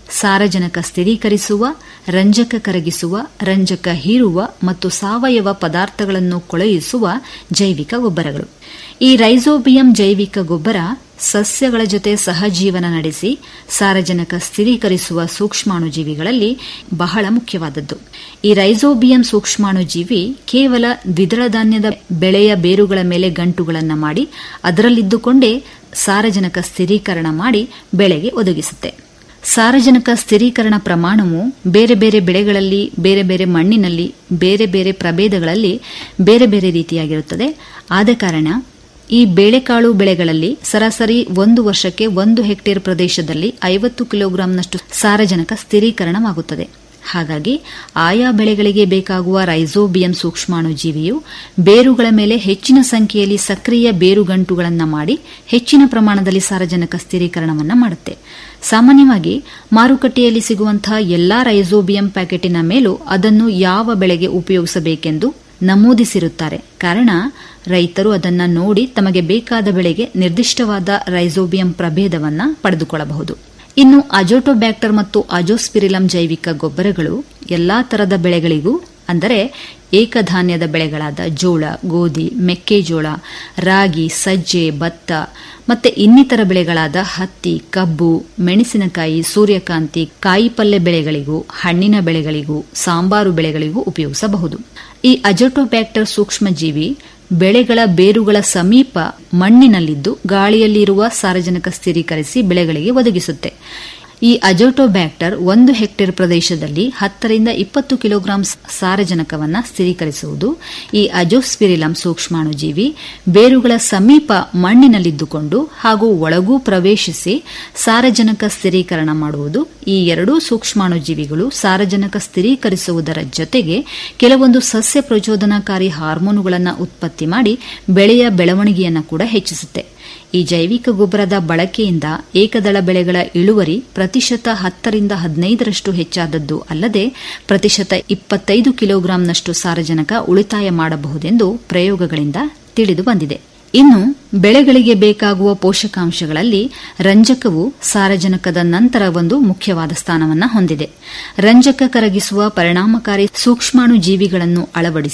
ಸಾರಜನಕ ಸ್ಥಿರೀಕರಿಸುವ ರಂಜಕ ಕರಗಿಸುವ ರಂಜಕ ಹೀರುವ ಮತ್ತು ಸಾವಯವ ಪದಾರ್ಥಗಳನ್ನು ಕೊಳೆಯಿಸುವ ಜೈವಿಕ ಗೊಬ್ಬರಗಳು ಈ ರೈಸೋಬಿಯಂ ಜೈವಿಕ ಗೊಬ್ಬರ ಸಸ್ಯಗಳ ಜೊತೆ ಸಹಜೀವನ ನಡೆಸಿ ಸಾರಜನಕ ಸ್ಥಿರೀಕರಿಸುವ ಸೂಕ್ಷ್ಮಾಣುಜೀವಿಗಳಲ್ಲಿ ಬಹಳ ಮುಖ್ಯವಾದದ್ದು ಈ ರೈಸೋಬಿಯಂ ಸೂಕ್ಷ್ಮಾಣುಜೀವಿ ಕೇವಲ ದ್ವಿದಳ ಧಾನ್ಯದ ಬೆಳೆಯ ಬೇರುಗಳ ಮೇಲೆ ಗಂಟುಗಳನ್ನು ಮಾಡಿ ಅದರಲ್ಲಿದ್ದುಕೊಂಡೇ ಸಾರಜನಕ ಸ್ಥಿರೀಕರಣ ಮಾಡಿ ಬೆಳೆಗೆ ಒದಗಿಸುತ್ತೆ ಸಾರಜನಕ ಸ್ಥಿರೀಕರಣ ಪ್ರಮಾಣವು ಬೇರೆ ಬೇರೆ ಬೆಳೆಗಳಲ್ಲಿ ಬೇರೆ ಬೇರೆ ಮಣ್ಣಿನಲ್ಲಿ ಬೇರೆ ಬೇರೆ ಪ್ರಭೇದಗಳಲ್ಲಿ ಬೇರೆ ಬೇರೆ ರೀತಿಯಾಗಿರುತ್ತದೆ ಆದ ಕಾರಣ ಈ ಬೇಳೆಕಾಳು ಬೆಳೆಗಳಲ್ಲಿ ಸರಾಸರಿ ಒಂದು ವರ್ಷಕ್ಕೆ ಒಂದು ಹೆಕ್ಟೇರ್ ಪ್ರದೇಶದಲ್ಲಿ ಐವತ್ತು ಕಿಲೋಗ್ರಾಂನಷ್ಟು ಸಾರಜನಕ ಸ್ಥಿರೀಕರಣವಾಗುತ್ತದೆ ಹಾಗಾಗಿ ಆಯಾ ಬೆಳೆಗಳಿಗೆ ಬೇಕಾಗುವ ರೈಸೋಬಿಯಂ ಸೂಕ್ಷ್ಮಾಣುಜೀವಿಯು ಬೇರುಗಳ ಮೇಲೆ ಹೆಚ್ಚಿನ ಸಂಖ್ಯೆಯಲ್ಲಿ ಸಕ್ರಿಯ ಬೇರುಗಂಟುಗಳನ್ನು ಮಾಡಿ ಹೆಚ್ಚಿನ ಪ್ರಮಾಣದಲ್ಲಿ ಸಾರಜನಕ ಸ್ಥಿರೀಕರಣವನ್ನು ಮಾಡುತ್ತೆ ಸಾಮಾನ್ಯವಾಗಿ ಮಾರುಕಟ್ಟೆಯಲ್ಲಿ ಸಿಗುವಂತಹ ಎಲ್ಲಾ ರೈಸೋಬಿಯಂ ಪ್ಯಾಕೆಟಿನ ಮೇಲೂ ಅದನ್ನು ಯಾವ ಬೆಳೆಗೆ ಉಪಯೋಗಿಸಬೇಕೆಂದು ನಮೂದಿಸಿರುತ್ತಾರೆ ಕಾರಣ ರೈತರು ಅದನ್ನು ನೋಡಿ ತಮಗೆ ಬೇಕಾದ ಬೆಳೆಗೆ ನಿರ್ದಿಷ್ಟವಾದ ರೈಸೋಬಿಯಂ ಪ್ರಭೇದವನ್ನು ಪಡೆದುಕೊಳ್ಳಬಹುದು ಇನ್ನು ಅಜೋಟೋಬ್ಯಾಕ್ಟರ್ ಮತ್ತು ಅಜೋಸ್ಪಿರಿಲಂ ಜೈವಿಕ ಗೊಬ್ಬರಗಳು ಎಲ್ಲಾ ತರದ ಬೆಳೆಗಳಿಗೂ ಅಂದರೆ ಏಕಧಾನ್ಯದ ಬೆಳೆಗಳಾದ ಜೋಳ ಗೋಧಿ ಮೆಕ್ಕೆಜೋಳ ರಾಗಿ ಸಜ್ಜೆ ಭತ್ತ ಮತ್ತೆ ಇನ್ನಿತರ ಬೆಳೆಗಳಾದ ಹತ್ತಿ ಕಬ್ಬು ಮೆಣಸಿನಕಾಯಿ ಸೂರ್ಯಕಾಂತಿ ಕಾಯಿಪಲ್ಯ ಬೆಳೆಗಳಿಗೂ ಹಣ್ಣಿನ ಬೆಳೆಗಳಿಗೂ ಸಾಂಬಾರು ಬೆಳೆಗಳಿಗೂ ಉಪಯೋಗಿಸಬಹುದು ಈ ಅಜೋಟೋಬ್ಯಾಕ್ಟರ್ ಸೂಕ್ಷ್ಮಜೀವಿ ಬೆಳೆಗಳ ಬೇರುಗಳ ಸಮೀಪ ಮಣ್ಣಿನಲ್ಲಿದ್ದು ಗಾಳಿಯಲ್ಲಿರುವ ಸಾರಜನಕ ಸ್ಥಿರೀಕರಿಸಿ ಬೆಳೆಗಳಿಗೆ ಒದಗಿಸುತ್ತೆ ಈ ಅಜೋಟೋಬ್ಯಾಕ್ಟರ್ ಒಂದು ಹೆಕ್ಟೇರ್ ಪ್ರದೇಶದಲ್ಲಿ ಹತ್ತರಿಂದ ಇಪ್ಪತ್ತು ಕಿಲೋಗ್ರಾಂ ಸಾರಜನಕವನ್ನು ಸ್ಥಿರೀಕರಿಸುವುದು ಈ ಅಜೋಸ್ಪಿರಿಲಂ ಸೂಕ್ಷ್ಮಾಣುಜೀವಿ ಬೇರುಗಳ ಸಮೀಪ ಮಣ್ಣಿನಲ್ಲಿದ್ದುಕೊಂಡು ಹಾಗೂ ಒಳಗೂ ಪ್ರವೇಶಿಸಿ ಸಾರಜನಕ ಸ್ಥಿರೀಕರಣ ಮಾಡುವುದು ಈ ಎರಡೂ ಸೂಕ್ಷ್ಮಾಣುಜೀವಿಗಳು ಸಾರಜನಕ ಸ್ಥಿರೀಕರಿಸುವುದರ ಜೊತೆಗೆ ಕೆಲವೊಂದು ಸಸ್ಯ ಪ್ರಚೋದನಾಕಾರಿ ಹಾರ್ಮೋನುಗಳನ್ನು ಉತ್ಪತ್ತಿ ಮಾಡಿ ಬೆಳೆಯ ಬೆಳವಣಿಗೆಯನ್ನು ಕೂಡ ಹೆಚ್ಚಿಸುತ್ತೆ ಈ ಜೈವಿಕ ಗೊಬ್ಬರದ ಬಳಕೆಯಿಂದ ಏಕದಳ ಬೆಳೆಗಳ ಇಳುವರಿ ಪ್ರತಿಶತ ಹತ್ತರಿಂದ ಹದಿನೈದರಷ್ಟು ಹೆಚ್ಚಾದದ್ದು ಅಲ್ಲದೆ ಪ್ರತಿಶತ ಇಪ್ಪತ್ತೈದು ಕಿಲೋಗ್ರಾಂನಷ್ಟು ಸಾರಜನಕ ಉಳಿತಾಯ ಮಾಡಬಹುದೆಂದು ಪ್ರಯೋಗಗಳಿಂದ ತಿಳಿದು ಬಂದಿದೆ ಇನ್ನು ಬೆಳೆಗಳಿಗೆ ಬೇಕಾಗುವ ಪೋಷಕಾಂಶಗಳಲ್ಲಿ ರಂಜಕವು ಸಾರಜನಕದ ನಂತರ ಒಂದು ಮುಖ್ಯವಾದ ಸ್ಥಾನವನ್ನು ಹೊಂದಿದೆ ರಂಜಕ ಕರಗಿಸುವ ಪರಿಣಾಮಕಾರಿ ಸೂಕ್ಷ್ಮಾಣು ಜೀವಿಗಳನ್ನು ಅಳವಡಿಸಿ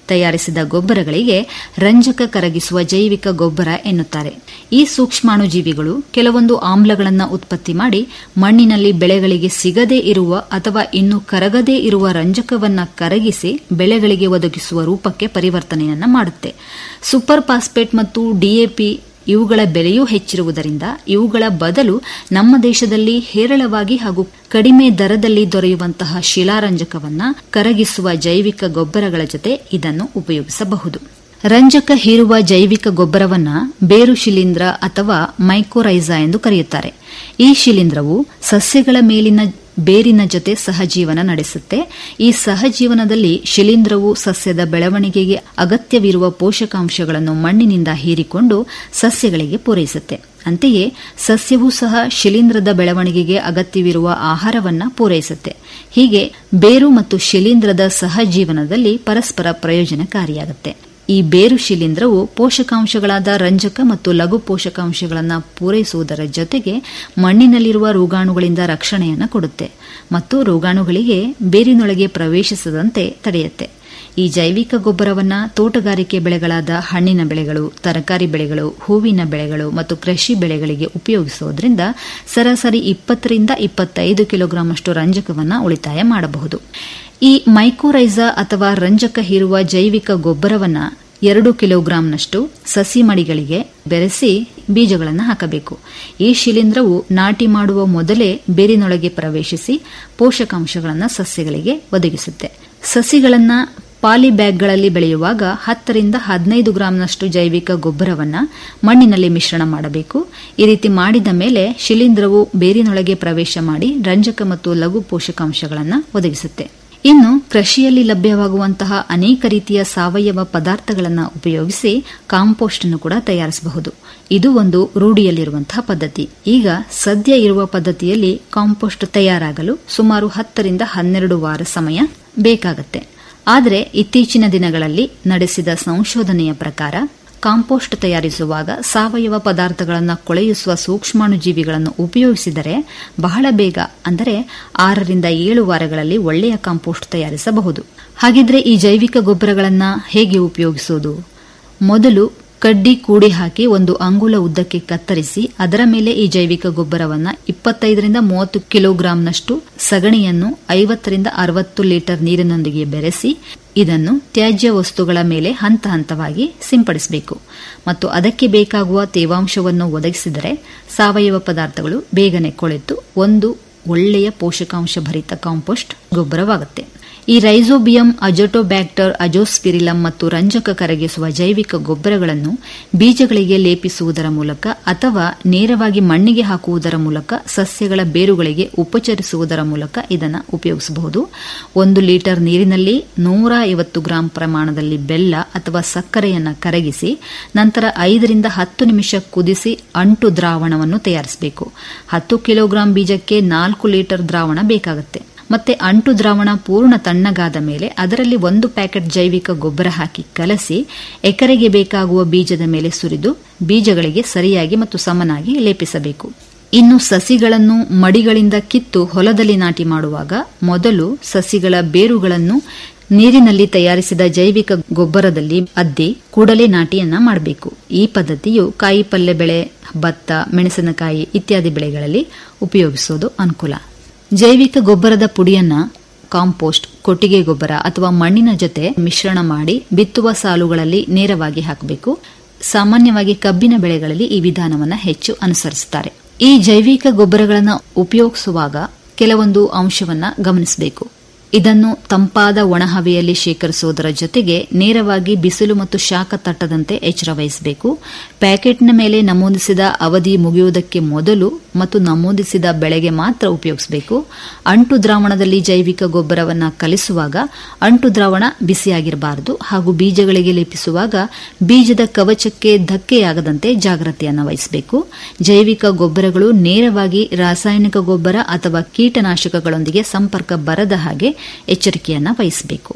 ತಯಾರಿಸಿದ ಗೊಬ್ಬರಗಳಿಗೆ ರಂಜಕ ಕರಗಿಸುವ ಜೈವಿಕ ಗೊಬ್ಬರ ಎನ್ನುತ್ತಾರೆ ಈ ಸೂಕ್ಷ್ಮಾಣುಜೀವಿಗಳು ಕೆಲವೊಂದು ಆಮ್ಲಗಳನ್ನು ಉತ್ಪತ್ತಿ ಮಾಡಿ ಮಣ್ಣಿನಲ್ಲಿ ಬೆಳೆಗಳಿಗೆ ಸಿಗದೇ ಇರುವ ಅಥವಾ ಇನ್ನು ಕರಗದೇ ಇರುವ ರಂಜಕವನ್ನ ಕರಗಿಸಿ ಬೆಳೆಗಳಿಗೆ ಒದಗಿಸುವ ರೂಪಕ್ಕೆ ಪರಿವರ್ತನೆಯನ್ನ ಮಾಡುತ್ತೆ ಸೂಪರ್ ಫಾಸ್ಫೇಟ್ ಮತ್ತು ಡಿಎಪಿ ಇವುಗಳ ಬೆಲೆಯೂ ಹೆಚ್ಚಿರುವುದರಿಂದ ಇವುಗಳ ಬದಲು ನಮ್ಮ ದೇಶದಲ್ಲಿ ಹೇರಳವಾಗಿ ಹಾಗೂ ಕಡಿಮೆ ದರದಲ್ಲಿ ದೊರೆಯುವಂತಹ ಶಿಲಾರಂಜಕವನ್ನ ಕರಗಿಸುವ ಜೈವಿಕ ಗೊಬ್ಬರಗಳ ಜೊತೆ ಇದನ್ನು ಉಪಯೋಗಿಸಬಹುದು ರಂಜಕ ಹೀರುವ ಜೈವಿಕ ಗೊಬ್ಬರವನ್ನ ಬೇರು ಶಿಲೀಂಧ್ರ ಅಥವಾ ಮೈಕೋರೈಸಾ ಎಂದು ಕರೆಯುತ್ತಾರೆ ಈ ಶಿಲೀಂಧ್ರವು ಸಸ್ಯಗಳ ಮೇಲಿನ ಬೇರಿನ ಜೊತೆ ಸಹಜೀವನ ನಡೆಸುತ್ತೆ ಈ ಸಹಜೀವನದಲ್ಲಿ ಶಿಲೀಂಧ್ರವು ಸಸ್ಯದ ಬೆಳವಣಿಗೆಗೆ ಅಗತ್ಯವಿರುವ ಪೋಷಕಾಂಶಗಳನ್ನು ಮಣ್ಣಿನಿಂದ ಹೀರಿಕೊಂಡು ಸಸ್ಯಗಳಿಗೆ ಪೂರೈಸುತ್ತೆ ಅಂತೆಯೇ ಸಸ್ಯವೂ ಸಹ ಶಿಲೀಂಧ್ರದ ಬೆಳವಣಿಗೆಗೆ ಅಗತ್ಯವಿರುವ ಆಹಾರವನ್ನ ಪೂರೈಸುತ್ತೆ ಹೀಗೆ ಬೇರು ಮತ್ತು ಶಿಲೀಂಧ್ರದ ಸಹಜೀವನದಲ್ಲಿ ಪರಸ್ಪರ ಪ್ರಯೋಜನಕಾರಿಯಾಗುತ್ತೆ ಈ ಬೇರು ಶಿಲೀಂಧ್ರವು ಪೋಷಕಾಂಶಗಳಾದ ರಂಜಕ ಮತ್ತು ಲಘು ಪೋಷಕಾಂಶಗಳನ್ನು ಪೂರೈಸುವುದರ ಜೊತೆಗೆ ಮಣ್ಣಿನಲ್ಲಿರುವ ರೋಗಾಣುಗಳಿಂದ ರಕ್ಷಣೆಯನ್ನು ಕೊಡುತ್ತೆ ಮತ್ತು ರೋಗಾಣುಗಳಿಗೆ ಬೇರಿನೊಳಗೆ ಪ್ರವೇಶಿಸದಂತೆ ತಡೆಯುತ್ತೆ ಈ ಜೈವಿಕ ಗೊಬ್ಬರವನ್ನ ತೋಟಗಾರಿಕೆ ಬೆಳೆಗಳಾದ ಹಣ್ಣಿನ ಬೆಳೆಗಳು ತರಕಾರಿ ಬೆಳೆಗಳು ಹೂವಿನ ಬೆಳೆಗಳು ಮತ್ತು ಕೃಷಿ ಬೆಳೆಗಳಿಗೆ ಉಪಯೋಗಿಸುವುದರಿಂದ ಸರಾಸರಿ ಇಪ್ಪತ್ತರಿಂದ ಇಪ್ಪತ್ತೈದು ಕಿಲೋಗ್ರಾಂಷ್ಟು ರಂಜಕವನ್ನ ಉಳಿತಾಯ ಮಾಡಬಹುದು ಈ ಮೈಕೋರೈಸಾ ಅಥವಾ ರಂಜಕ ಹೀರುವ ಜೈವಿಕ ಗೊಬ್ಬರವನ್ನ ಎರಡು ಕಿಲೋಗ್ರಾಂನಷ್ಟು ಸಸಿ ಮಡಿಗಳಿಗೆ ಬೆರೆಸಿ ಬೀಜಗಳನ್ನು ಹಾಕಬೇಕು ಈ ಶಿಲೀಂಧ್ರವು ನಾಟಿ ಮಾಡುವ ಮೊದಲೇ ಬೇರಿನೊಳಗೆ ಪ್ರವೇಶಿಸಿ ಪೋಷಕಾಂಶಗಳನ್ನು ಸಸ್ಯಗಳಿಗೆ ಒದಗಿಸುತ್ತೆ ಸಸಿಗಳನ್ನ ಪಾಲಿ ಬ್ಯಾಗ್ಗಳಲ್ಲಿ ಬೆಳೆಯುವಾಗ ಹತ್ತರಿಂದ ಹದಿನೈದು ಗ್ರಾಂನಷ್ಟು ಜೈವಿಕ ಗೊಬ್ಬರವನ್ನ ಮಣ್ಣಿನಲ್ಲಿ ಮಿಶ್ರಣ ಮಾಡಬೇಕು ಈ ರೀತಿ ಮಾಡಿದ ಮೇಲೆ ಶಿಲೀಂಧ್ರವು ಬೇರಿನೊಳಗೆ ಪ್ರವೇಶ ಮಾಡಿ ರಂಜಕ ಮತ್ತು ಲಘು ಪೋಷಕಾಂಶಗಳನ್ನು ಒದಗಿಸುತ್ತೆ ಇನ್ನು ಕೃಷಿಯಲ್ಲಿ ಲಭ್ಯವಾಗುವಂತಹ ಅನೇಕ ರೀತಿಯ ಸಾವಯವ ಪದಾರ್ಥಗಳನ್ನು ಉಪಯೋಗಿಸಿ ಕಾಂಪೋಸ್ಟ್ ಅನ್ನು ಕೂಡ ತಯಾರಿಸಬಹುದು ಇದು ಒಂದು ರೂಢಿಯಲ್ಲಿರುವಂತಹ ಪದ್ಧತಿ ಈಗ ಸದ್ಯ ಇರುವ ಪದ್ಧತಿಯಲ್ಲಿ ಕಾಂಪೋಸ್ಟ್ ತಯಾರಾಗಲು ಸುಮಾರು ಹತ್ತರಿಂದ ಹನ್ನೆರಡು ವಾರ ಸಮಯ ಬೇಕಾಗುತ್ತೆ ಆದರೆ ಇತ್ತೀಚಿನ ದಿನಗಳಲ್ಲಿ ನಡೆಸಿದ ಸಂಶೋಧನೆಯ ಪ್ರಕಾರ ಕಾಂಪೋಸ್ಟ್ ತಯಾರಿಸುವಾಗ ಸಾವಯವ ಪದಾರ್ಥಗಳನ್ನು ಕೊಳೆಯಿಸುವ ಸೂಕ್ಷ್ಮಾಣುಜೀವಿಗಳನ್ನು ಉಪಯೋಗಿಸಿದರೆ ಬಹಳ ಬೇಗ ಅಂದರೆ ಆರರಿಂದ ಏಳು ವಾರಗಳಲ್ಲಿ ಒಳ್ಳೆಯ ಕಾಂಪೋಸ್ಟ್ ತಯಾರಿಸಬಹುದು ಹಾಗಿದ್ರೆ ಈ ಜೈವಿಕ ಗೊಬ್ಬರಗಳನ್ನು ಹೇಗೆ ಉಪಯೋಗಿಸುವುದು ಮೊದಲು ಕಡ್ಡಿ ಕೂಡಿ ಹಾಕಿ ಒಂದು ಅಂಗುಳ ಉದ್ದಕ್ಕೆ ಕತ್ತರಿಸಿ ಅದರ ಮೇಲೆ ಈ ಜೈವಿಕ ಗೊಬ್ಬರವನ್ನ ಇಪ್ಪತ್ತೈದರಿಂದ ಮೂವತ್ತು ಕಿಲೋಗ್ರಾಂನಷ್ಟು ಸಗಣಿಯನ್ನು ಐವತ್ತರಿಂದ ಅರವತ್ತು ಲೀಟರ್ ನೀರಿನೊಂದಿಗೆ ಬೆರೆಸಿ ಇದನ್ನು ತ್ಯಾಜ್ಯ ವಸ್ತುಗಳ ಮೇಲೆ ಹಂತ ಹಂತವಾಗಿ ಸಿಂಪಡಿಸಬೇಕು ಮತ್ತು ಅದಕ್ಕೆ ಬೇಕಾಗುವ ತೇವಾಂಶವನ್ನು ಒದಗಿಸಿದರೆ ಸಾವಯವ ಪದಾರ್ಥಗಳು ಬೇಗನೆ ಕೊಳೆತು ಒಂದು ಒಳ್ಳೆಯ ಪೋಷಕಾಂಶ ಭರಿತ ಕಾಂಪೋಸ್ಟ್ ಗೊಬ್ಬರವಾಗುತ್ತೆ ಈ ರೈಸೋಬಿಯಂ ಅಜೋಟೋಬ್ಯಾಕ್ಟರ್ ಅಜೋಸ್ಪಿರಿಲಂ ಮತ್ತು ರಂಜಕ ಕರಗಿಸುವ ಜೈವಿಕ ಗೊಬ್ಬರಗಳನ್ನು ಬೀಜಗಳಿಗೆ ಲೇಪಿಸುವುದರ ಮೂಲಕ ಅಥವಾ ನೇರವಾಗಿ ಮಣ್ಣಿಗೆ ಹಾಕುವುದರ ಮೂಲಕ ಸಸ್ಯಗಳ ಬೇರುಗಳಿಗೆ ಉಪಚರಿಸುವುದರ ಮೂಲಕ ಇದನ್ನು ಉಪಯೋಗಿಸಬಹುದು ಒಂದು ಲೀಟರ್ ನೀರಿನಲ್ಲಿ ನೂರ ಐವತ್ತು ಗ್ರಾಂ ಪ್ರಮಾಣದಲ್ಲಿ ಬೆಲ್ಲ ಅಥವಾ ಸಕ್ಕರೆಯನ್ನು ಕರಗಿಸಿ ನಂತರ ಐದರಿಂದ ಹತ್ತು ನಿಮಿಷ ಕುದಿಸಿ ಅಂಟು ದ್ರಾವಣವನ್ನು ತಯಾರಿಸಬೇಕು ಹತ್ತು ಕಿಲೋಗ್ರಾಂ ಬೀಜಕ್ಕೆ ನಾಲ್ಕು ಲೀಟರ್ ದ್ರಾವಣ ಬೇಕಾಗುತ್ತೆ ಮತ್ತೆ ಅಂಟು ದ್ರಾವಣ ಪೂರ್ಣ ತಣ್ಣಗಾದ ಮೇಲೆ ಅದರಲ್ಲಿ ಒಂದು ಪ್ಯಾಕೆಟ್ ಜೈವಿಕ ಗೊಬ್ಬರ ಹಾಕಿ ಕಲಸಿ ಎಕರೆಗೆ ಬೇಕಾಗುವ ಬೀಜದ ಮೇಲೆ ಸುರಿದು ಬೀಜಗಳಿಗೆ ಸರಿಯಾಗಿ ಮತ್ತು ಸಮನಾಗಿ ಲೇಪಿಸಬೇಕು ಇನ್ನು ಸಸಿಗಳನ್ನು ಮಡಿಗಳಿಂದ ಕಿತ್ತು ಹೊಲದಲ್ಲಿ ನಾಟಿ ಮಾಡುವಾಗ ಮೊದಲು ಸಸಿಗಳ ಬೇರುಗಳನ್ನು ನೀರಿನಲ್ಲಿ ತಯಾರಿಸಿದ ಜೈವಿಕ ಗೊಬ್ಬರದಲ್ಲಿ ಅದ್ದಿ ಕೂಡಲೇ ನಾಟಿಯನ್ನ ಮಾಡಬೇಕು ಈ ಪದ್ಧತಿಯು ಕಾಯಿ ಪಲ್ಯ ಬೆಳೆ ಭತ್ತ ಮೆಣಸಿನಕಾಯಿ ಇತ್ಯಾದಿ ಬೆಳೆಗಳಲ್ಲಿ ಉಪಯೋಗಿಸೋದು ಅನುಕೂಲ ಜೈವಿಕ ಗೊಬ್ಬರದ ಪುಡಿಯನ್ನ ಕಾಂಪೋಸ್ಟ್ ಕೊಟ್ಟಿಗೆ ಗೊಬ್ಬರ ಅಥವಾ ಮಣ್ಣಿನ ಜೊತೆ ಮಿಶ್ರಣ ಮಾಡಿ ಬಿತ್ತುವ ಸಾಲುಗಳಲ್ಲಿ ನೇರವಾಗಿ ಹಾಕಬೇಕು ಸಾಮಾನ್ಯವಾಗಿ ಕಬ್ಬಿನ ಬೆಳೆಗಳಲ್ಲಿ ಈ ವಿಧಾನವನ್ನು ಹೆಚ್ಚು ಅನುಸರಿಸುತ್ತಾರೆ ಈ ಜೈವಿಕ ಗೊಬ್ಬರಗಳನ್ನು ಉಪಯೋಗಿಸುವಾಗ ಕೆಲವೊಂದು ಅಂಶವನ್ನ ಗಮನಿಸಬೇಕು ಇದನ್ನು ತಂಪಾದ ಒಣಹವೆಯಲ್ಲಿ ಶೇಖರಿಸುವುದರ ಜೊತೆಗೆ ನೇರವಾಗಿ ಬಿಸಿಲು ಮತ್ತು ಶಾಖ ತಟ್ಟದಂತೆ ಎಚ್ಚರ ವಹಿಸಬೇಕು ಪ್ಯಾಕೆಟ್ನ ಮೇಲೆ ನಮೂದಿಸಿದ ಅವಧಿ ಮುಗಿಯುವುದಕ್ಕೆ ಮೊದಲು ಮತ್ತು ನಮೂದಿಸಿದ ಬೆಳೆಗೆ ಮಾತ್ರ ಉಪಯೋಗಿಸಬೇಕು ಅಂಟು ದ್ರಾವಣದಲ್ಲಿ ಜೈವಿಕ ಗೊಬ್ಬರವನ್ನು ಕಲಿಸುವಾಗ ಅಂಟು ದ್ರಾವಣ ಬಿಸಿಯಾಗಿರಬಾರದು ಹಾಗೂ ಬೀಜಗಳಿಗೆ ಲೇಪಿಸುವಾಗ ಬೀಜದ ಕವಚಕ್ಕೆ ಧಕ್ಕೆಯಾಗದಂತೆ ಜಾಗ್ರತೆಯನ್ನು ವಹಿಸಬೇಕು ಜೈವಿಕ ಗೊಬ್ಬರಗಳು ನೇರವಾಗಿ ರಾಸಾಯನಿಕ ಗೊಬ್ಬರ ಅಥವಾ ಕೀಟನಾಶಕಗಳೊಂದಿಗೆ ಸಂಪರ್ಕ ಬರದ ಹಾಗೆ ಎಚ್ಚರಿಕೆಯನ್ನು ವಹಿಸಬೇಕು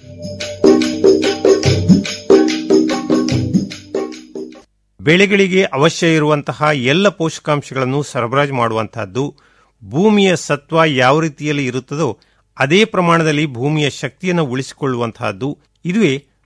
ಬೆಳೆಗಳಿಗೆ ಅವಶ್ಯ ಇರುವಂತಹ ಎಲ್ಲ ಪೋಷಕಾಂಶಗಳನ್ನು ಸರಬರಾಜು ಮಾಡುವಂತಹದ್ದು ಭೂಮಿಯ ಸತ್ವ ಯಾವ ರೀತಿಯಲ್ಲಿ ಇರುತ್ತದೋ ಅದೇ ಪ್ರಮಾಣದಲ್ಲಿ ಭೂಮಿಯ ಶಕ್ತಿಯನ್ನು ಉಳಿಸಿಕೊಳ್ಳುವಂತಹದ್ದು ಇದುವೇ